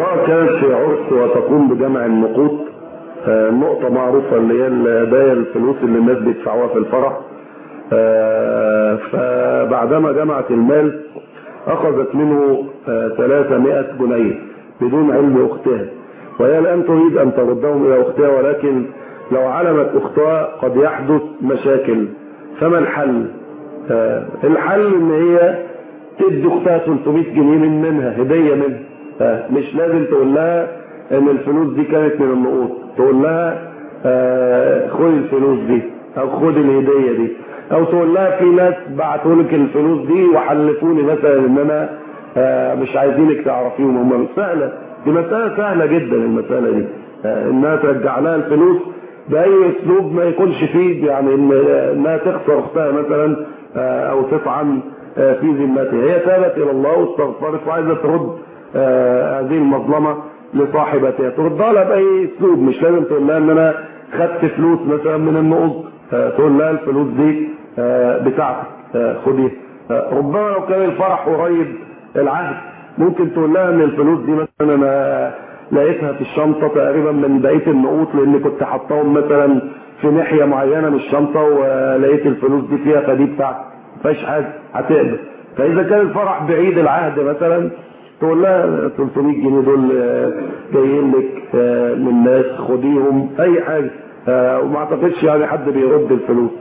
امرأة كانت في عرس وتقوم بجمع النقود آه، نقطة معروفة اللي هي الهدايا الفلوس اللي الناس بيدفعوها في الفرح آه، فبعدما جمعت المال أخذت منه آه، 300 جنيه بدون علم أختها وهي الآن تريد أن تردهم إلى أختها ولكن لو علمت أختها قد يحدث مشاكل فما الحل؟ آه، الحل إن هي تدي أختها 300 جنيه من منها هدية منها آه، مش لازم تقول لها إن الفلوس دي كانت من النقود تقول لها آه، خد الفلوس دي أو خد الهدية دي أو تقول لها في ناس بعتوا لك الفلوس دي وحلفوني مثلا إن أنا آه، مش عايزينك تعرفيهم هم سهلة دي مسألة سهلة جدا المسألة دي آه، إنها ترجع لها الفلوس بأي أسلوب ما يكونش فيه يعني إن إنها تخسر أختها مثلا آه، أو تطعن آه، في ذمتها هي تابت إلى الله واستغفرت وعايزة ترد آه، هذه المظلمة لصاحبتها تردها لها بأي أسلوب مش لازم تقول لها إن أنا خدت فلوس مثلا من النقود آه، تقول لها الفلوس دي آه، بتاعتك آه، خديها آه، ربما لو كان الفرح قريب العهد ممكن تقول لها ان الفلوس دي مثلا انا لقيتها في الشنطه تقريبا من بقيه النقود لان كنت حاطاهم مثلا في ناحيه معينه من الشنطه ولقيت الفلوس دي فيها فدي بتاعتي ما فيهاش حاجه هتقبل فاذا كان الفرح بعيد العهد مثلا تقول لها 300 جنيه دول آه، جايين لك آه، من ناس خديهم اي حاجه آه، وما اعتقدش يعني حد بيرد الفلوس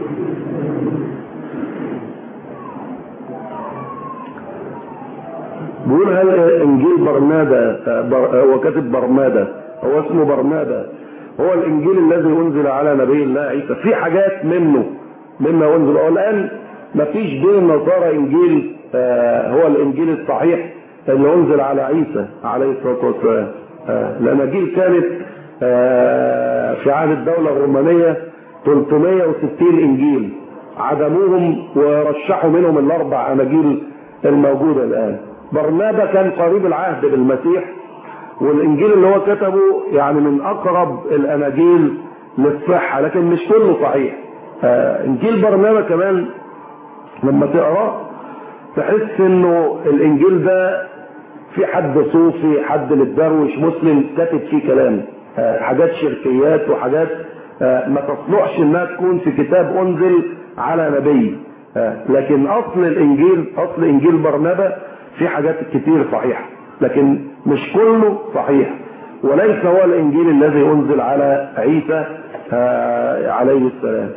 بيقول هل انجيل برنابا بر هو كاتب برنابا هو اسمه برنابا هو الانجيل الذي انزل على نبي الله عيسى في حاجات منه مما انزل هو الان ما فيش بين النصارى انجيل آه، هو الانجيل الصحيح اللي انزل على عيسى عليه الصلاه والسلام آه، الاناجيل كانت آه، في عهد الدوله الرومانيه 360 انجيل عدموهم ورشحوا منهم الاربع اناجيل الموجوده الان برنابا كان قريب العهد بالمسيح والانجيل اللي هو كتبه يعني من اقرب الاناجيل للصحه لكن مش كله صحيح آه انجيل برنابا كمان لما تقراه تحس انه الانجيل ده في حد صوفي حد متدروش مسلم كاتب فيه كلام آه حاجات شركيات وحاجات آه ما تصلحش انها تكون في كتاب انزل على نبي آه لكن اصل الانجيل اصل انجيل برنابا في حاجات كتير صحيحة لكن مش كله صحيح وليس هو الانجيل الذي انزل على عيسى آه عليه السلام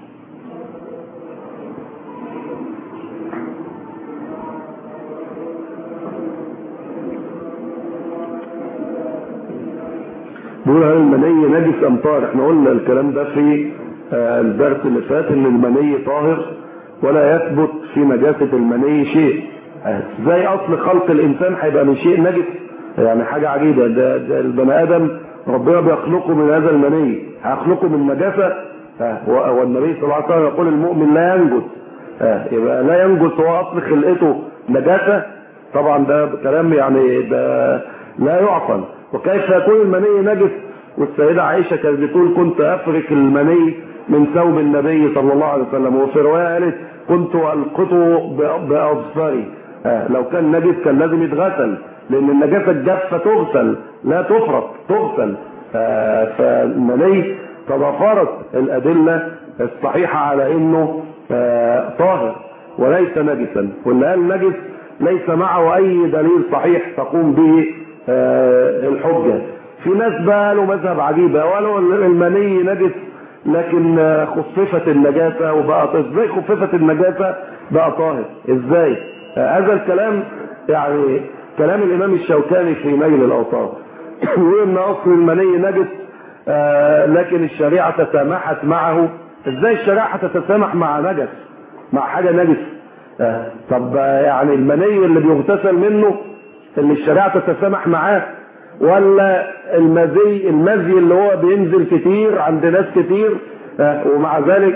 بيقول هل المني نجس ام طاهر احنا قلنا الكلام ده في آه الدرس اللي فات ان المني طاهر ولا يثبت في نجاسة المني شيء ازاي اصل خلق الانسان هيبقى من شيء نجس يعني حاجة عجيبة ده, ده البني ادم ربنا بيخلقه من هذا المني هيخلقه من نجاسة والنبي صلى الله عليه وسلم يقول المؤمن لا ينجس يبقى لا ينجس هو اصل خلقته نجاسة طبعا ده كلام يعني ده لا يعقل وكيف يكون المني نجس والسيدة عائشة كانت بتقول كنت افرك المني من ثوب النبي صلى الله عليه وسلم وفي رواية قالت كنت القطه باظفاري آه لو كان نجس كان لازم يتغسل لان النجاسه الجافه تغسل لا تفرط تغسل آه فالمني تضافرت الادله الصحيحه على انه آه طاهر وليس نجسا واللي قال نجس ليس معه اي دليل صحيح تقوم به آه الحجه في ناس بقى له مذهب عجيب قالوا المني نجس لكن خففت النجاسه وبقى ازاي خففت النجاسه بقى طاهر ازاي هذا الكلام يعني كلام الامام الشوكاني في نيل الاوطار يقول ان اصل المني نجس آه لكن الشريعه تسامحت معه ازاي الشريعه تتسامح مع نجس مع حاجه نجس آه طب يعني المني اللي بيغتسل منه اللي الشريعه تتسامح معاه ولا المزي المزي اللي هو بينزل كتير عند ناس كتير آه ومع ذلك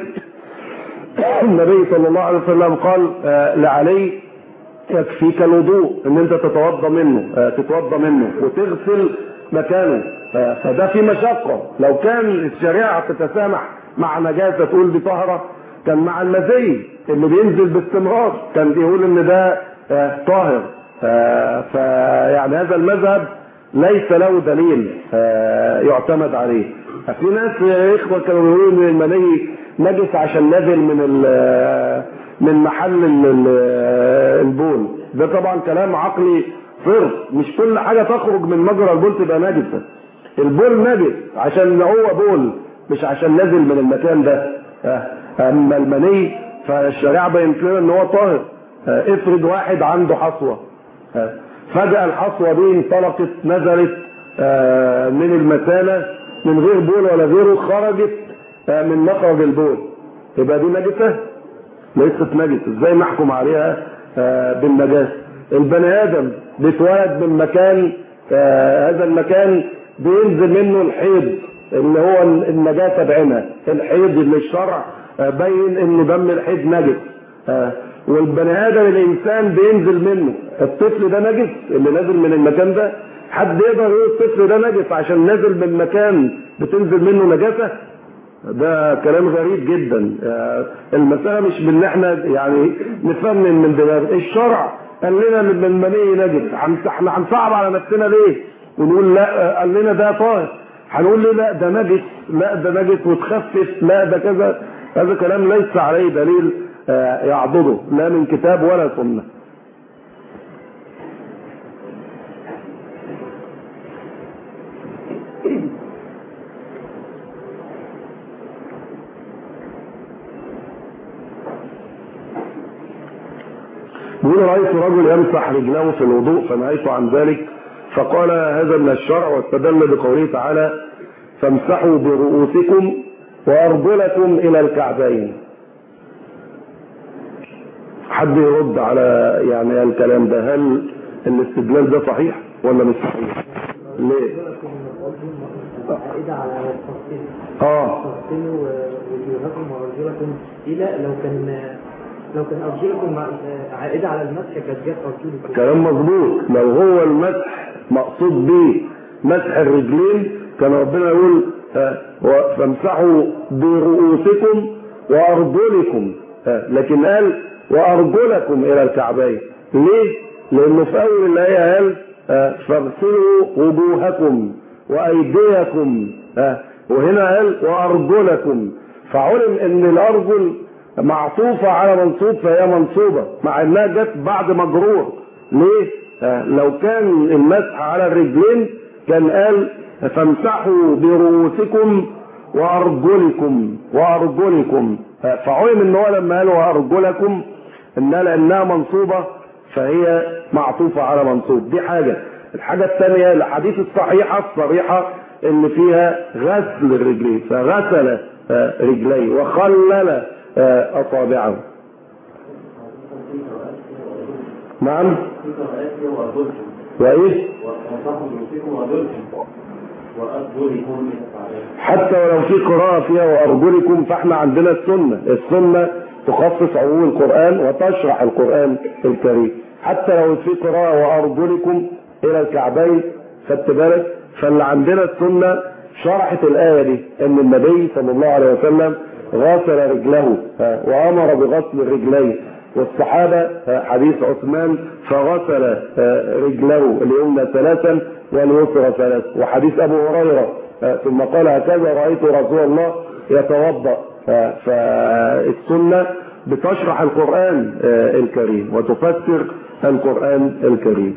النبي صلى الله عليه وسلم قال آه لعلي يكفيك الوضوء ان انت تتوضا منه آه تتوضا منه وتغسل مكانه فده في مشقه لو كان الشريعه تتسامح مع نجاسه تقول دي طهره كان مع المزي اللي بينزل باستمرار كان بيقول ان ده طاهر فيعني هذا المذهب ليس له دليل آه، يعتمد عليه في ناس يا اخوه كانوا بيقولوا ان المني نجس عشان نازل من ال- من محل ال- ال- البول ده طبعا كلام عقلي صرف مش كل حاجه تخرج من مجرى البول تبقى نجسه البول نجس عشان هو بول مش عشان نازل من المكان ده آه، اما المني فالشريعه بينت لنا ان هو طاهر آه، افرض واحد عنده حصوه آه، فجاه الحصوه دي انطلقت نزلت آه، من المثانه من غير بول ولا غيره خرجت آه، من مخرج البول يبقى دي نجسه ليست نجس ازاي نحكم عليها آه، بالنجاسه البني ادم بيتولد من مكان آه، هذا المكان بينزل منه الحيض اللي هو النجاسه بعينها الحيض اللي الشرع آه، بين انه دم الحيض نجس آه، والبني ادم الانسان بينزل منه الطفل ده نجس اللي نازل من المكان ده حد يقدر يقول الطفل ده نجس عشان نازل من مكان بتنزل منه نجاسه ده كلام غريب جدا آه، المسألة مش بان احنا يعني نفنن من دماغ الشرع قال لنا من المني نجس هن- احنا هنصعب على نفسنا ليه ونقول لا آه، قال لنا ده طاهر هنقول ليه لا ده نجس لا ده نجس وتخفف لا ده كذا هذا كلام ليس عليه دليل آه، يعضده لا من كتاب ولا سنه بيقول رأيت رجل يمسح رجله في الوضوء فنهيت عن ذلك فقال هذا من الشرع واستدل بقوله تعالى فامسحوا برؤوسكم وأرجلكم إلى الكعبين حد يرد على يعني الكلام ده هل الاستدلال ده صحيح ولا مش صحيح ليه عائدة على التفصيل اه تفصيلوا وجوهكم وأرجلكم إلى لو كان لو كان أرجلكم عائدة على المسح كانت جت أرجلكم كلام مظبوط لو هو المسح مقصود به مسح الرجلين كان ربنا يقول آه، و- فامسحوا برؤوسكم وارجلكم آه، لكن قال وارجلكم الى الكعبين ليه؟ لانه في اول الايه قال آه، فاغسلوا وجوهكم وايديكم آه، وهنا قال وارجلكم فعلم ان الارجل معطوفة على منصوب فهي منصوبة مع انها جت بعد مجرور ليه؟ آه، لو كان المسح على الرجلين كان قال فامسحوا برؤوسكم وارجلكم وارجلكم آه، فعلم ان هو لما قال وارجلكم انها لانها منصوبة فهي معطوفة على منصوب دي حاجة الحاجة الثانية الحديث الصحيحة الصريحة ان فيها غسل الرجلين فغسل آه، رجليه وخلل آه، اصابعه نعم وايه حتى ولو في قراءة فيها وأرجلكم فاحنا عندنا السنة السنة تخصص عموم القرآن وتشرح القرآن الكريم حتى لو في قراءة وأرجلكم إلى الكعبين خدت بالك فاللي عندنا السنة شرحت الآية دي إن النبي صلى الله عليه وسلم غسل رجله ها، وأمر بغسل الرجلين والصحابة ها، حديث عثمان فغسل ها، رجله اليمنى ثلاثا واليسرى ثلاثا وحديث أبو هريرة ها، ثم قال هكذا رأيت رسول الله يتوضأ ها، فالسنة بتشرح القرآن ها، الكريم وتفسر القرآن الكريم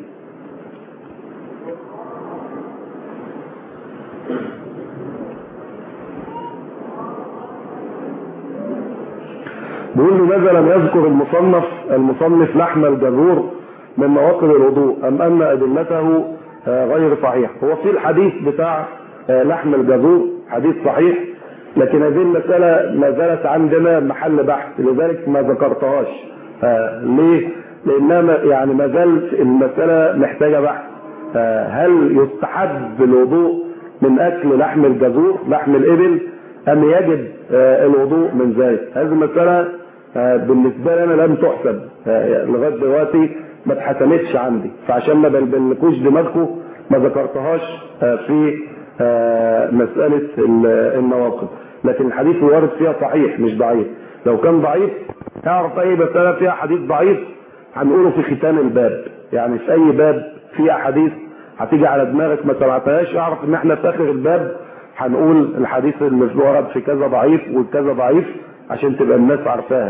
بيقول لماذا لم يذكر المصنف المصنف لحم الجذور من نواقض الوضوء ام ان ادلته آه، غير صحيح هو في الحديث بتاع آه، لحم الجذور حديث صحيح لكن هذه المسألة ما زالت عندنا محل بحث لذلك ما ذكرتهاش آه، ليه؟ لأنها ما- يعني ما زالت المسألة محتاجة بحث آه، هل يستحب الوضوء من أكل لحم الجذور لحم الإبل أم يجب آه، الوضوء من ذلك هذه المسألة آه، بالنسبة لي أنا لم تحسب آه، لغاية دلوقتي ما اتحسمتش عندي فعشان ما بلبلكوش دماغكم ما ذكرتهاش آه، في آه، مسألة ال- النواقض لكن الحديث الوارد فيها صحيح مش ضعيف لو كان ضعيف تعرف أي مسألة فيها حديث ضعيف هنقوله في ختام الباب يعني في أي باب فيه أحاديث هتيجي على دماغك ما سمعتهاش اعرف ان احنا في اخر الباب هنقول الحديث اللي ورد في كذا ضعيف وكذا ضعيف عشان تبقى الناس عارفاها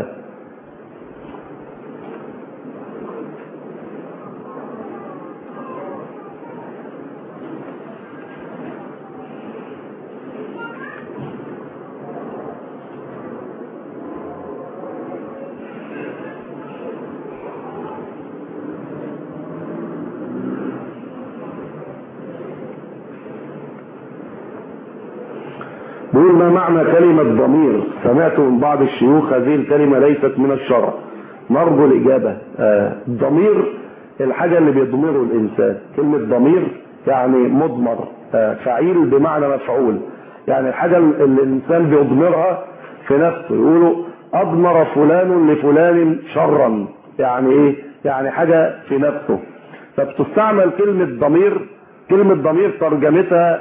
بيقول ما معنى كلمة ضمير سمعت من بعض الشيوخ هذه الكلمة ليست من الشرع نرجو الإجابة آه، الضمير الحاجة اللي بيضمره الإنسان كلمة ضمير يعني مضمر آه، فعيل بمعنى مفعول يعني الحاجة اللي الإنسان بيضمرها في نفسه يقولوا أضمر فلان لفلان شرا يعني إيه يعني حاجة في نفسه فبتستعمل كلمة ضمير كلمة ضمير ترجمتها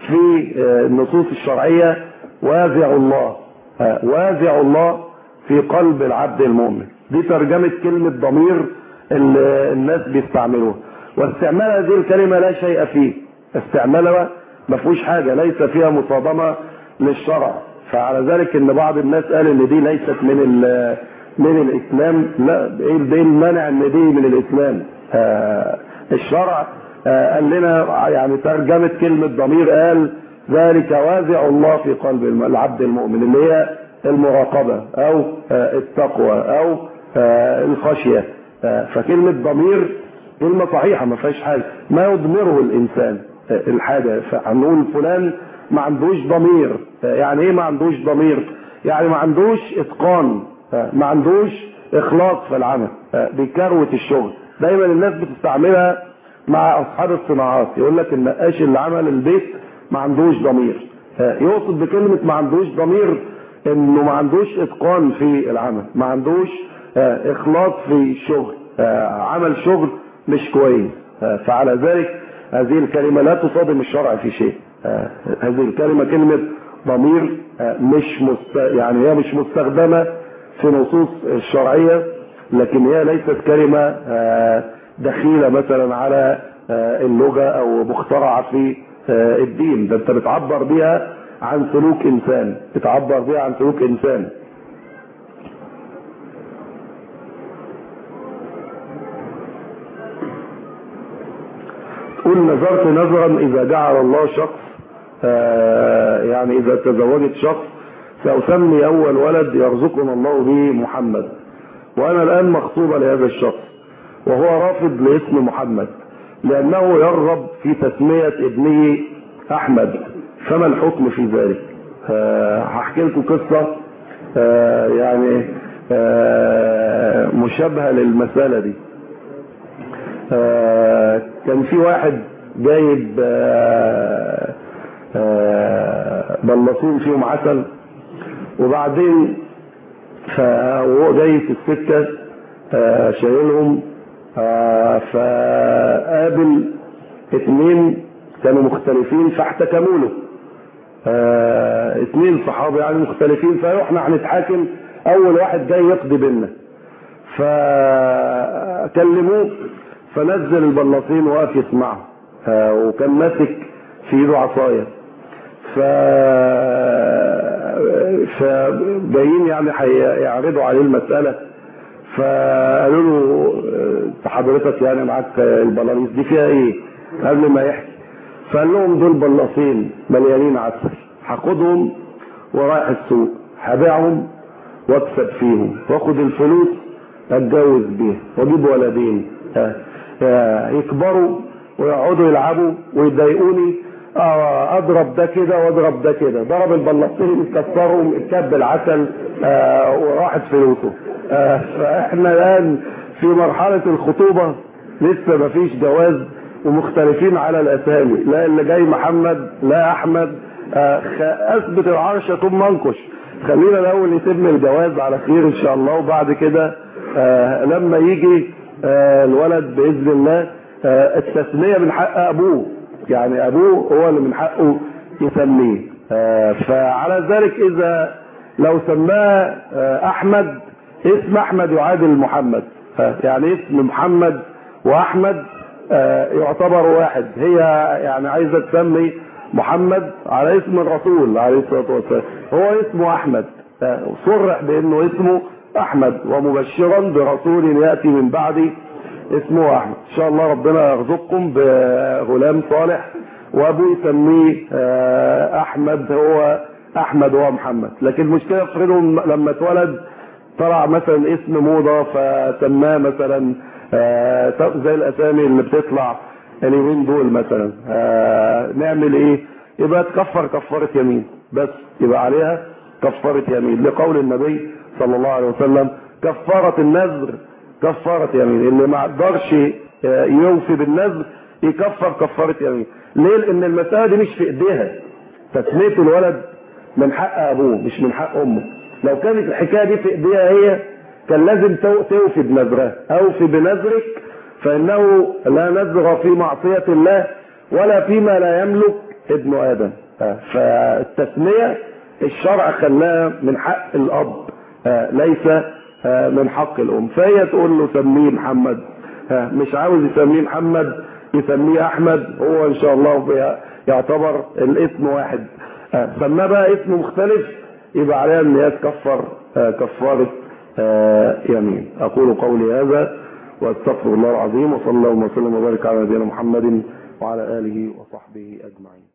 في آه، النصوص الشرعية وازع الله آه، وازع الله في قلب العبد المؤمن دي ترجمة كلمة ضمير اللي الناس بيستعملوها واستعمال هذه الكلمة لا شيء فيه استعمالها ما فيهوش حاجة ليس فيها مصادمة للشرع فعلى ذلك ان بعض الناس قال ان دي ليست من ال- من الاسلام لا ايه ده المانع ان دي من الاسلام آه الشرع آه قال لنا يعني ترجمة كلمة ضمير قال ذلك وازع الله في قلب الم- العبد المؤمن اللي هي المراقبة او آه التقوى او آه الخشية آه فكلمة ضمير كلمة صحيحة ما فيهاش حاجة ما يضمره الإنسان آه، الحاجة فهنقول فلان ما عندوش ضمير آه، يعني إيه ما عندوش ضمير يعني ما عندوش إتقان آه، ما عندوش إخلاص في العمل آه، بيكروت الشغل دايما الناس بتستعملها مع أصحاب الصناعات يقول لك النقاش اللي عمل البيت ما عندوش ضمير آه، يقصد بكلمة ما عندوش ضمير انه ما عندوش اتقان في العمل ما عندوش آه، اخلاص في الشغل آه، عمل شغل مش كويس آه، فعلى ذلك هذه الكلمة لا تصادم الشرع في شيء آه، هذه الكلمة كلمة ضمير آه، مش مست... يعني هي مش مستخدمة في نصوص الشرعية لكن هي ليست كلمة آه، دخيلة مثلا على آه، اللغة او مخترعة في آه، الدين ده انت بتعبر بيها عن سلوك انسان بتعبر بيها عن سلوك انسان قل نظرت نظرا اذا جعل الله شخص آه، يعني اذا تزوجت شخص سأسمي اول ولد يرزقنا الله به محمد وانا الان مخطوبة لهذا الشخص وهو رافض لاسم محمد لانه يرغب في تسمية ابنه احمد فما الحكم في ذلك آه، هحكي لكم قصة آه، يعني آه، مشابهة للمسألة دي آه، كان في واحد جايب آه، آه، بلصين فيهم عسل وبعدين ف- وهو جاي في السكة آه، شايلهم آه، فقابل اتنين كانوا مختلفين فاحتكموا له آه، اتنين صحابة يعني مختلفين فاحنا هنتحاكم اول واحد جاي يقضي بينا فكلموه فنزل البلاطين وقف يسمعه آه، وكان ماسك في ايده عصايه ف فجايين يعني هيعرضوا عليه المساله فقالوا له آه، حضرتك يعني معاك البلاريس دي فيها ايه؟ قبل ما يحكي فقال لهم دول بلاطين مليانين عسل هاخدهم ورايح السوق هبيعهم واكسب فيهم واخد الفلوس اتجوز بيها واجيب ولدين آه، آه، يكبروا ويقعدوا يلعبوا ويضايقوني آه، اضرب ده كده واضرب ده كده ضرب البلاطين كسرهم اتكب العسل آه، وراحت فلوسه آه، فاحنا الان في مرحله الخطوبه لسه ما فيش جواز ومختلفين على الاسامي لا اللي جاي محمد لا احمد آه، خ- اثبت العرش ثم انكش خلينا الاول يتم الجواز على خير ان شاء الله وبعد كده آه، لما يجي آه، الولد باذن الله آه، التسميه من حق ابوه يعني ابوه هو اللي من حقه يسميه آه، فعلى ذلك اذا لو سماه آه، احمد اسم احمد يعادل محمد آه، يعني اسم محمد واحمد آه، يعتبر واحد هي يعني عايزة تسمي محمد على اسم الرسول عليه الصلاة والسلام هو اسمه أحمد آه، صرح بأنه اسمه أحمد ومبشرا برسول يأتي من بعده اسمه أحمد إن شاء الله ربنا يرزقكم بغلام صالح وأبوه يسميه آه، أحمد هو أحمد هو محمد لكن المشكلة افرضوا لما اتولد طلع مثلا اسم موضة فسماه مثلا آه، زي الأسامي اللي بتطلع اليومين دول مثلا آه، نعمل ايه يبقى تكفر كفارة يمين بس يبقى عليها كفارة يمين لقول النبي صلى الله عليه وسلم كفارة النذر كفارة يمين اللي ما قدرش آه، يوفي بالنذر يكفر كفارة يمين ليه لان المسألة دي مش في ايديها تسمية الولد من حق ابوه مش من حق امه لو كانت الحكاية دي في ايديها هي كان لازم تو- توفي بنذرها اوفي بنذرك فانه لا نذر في معصية الله ولا فيما لا يملك ابن ادم آه، فالتسمية الشرع خلاها من حق الاب آه، ليس آه، من حق الام فهي تقول له سميه محمد آه، مش عاوز يسميه محمد يسميه احمد هو ان شاء الله بي- يعتبر الاسم واحد آه، سماه بقى اسم مختلف يبقى عليها ان هي تكفر آه، كفاره آه، يمين اقول قولي هذا واستغفر الله العظيم وصلى الله وسلم وبارك على نبينا محمد وعلى اله وصحبه اجمعين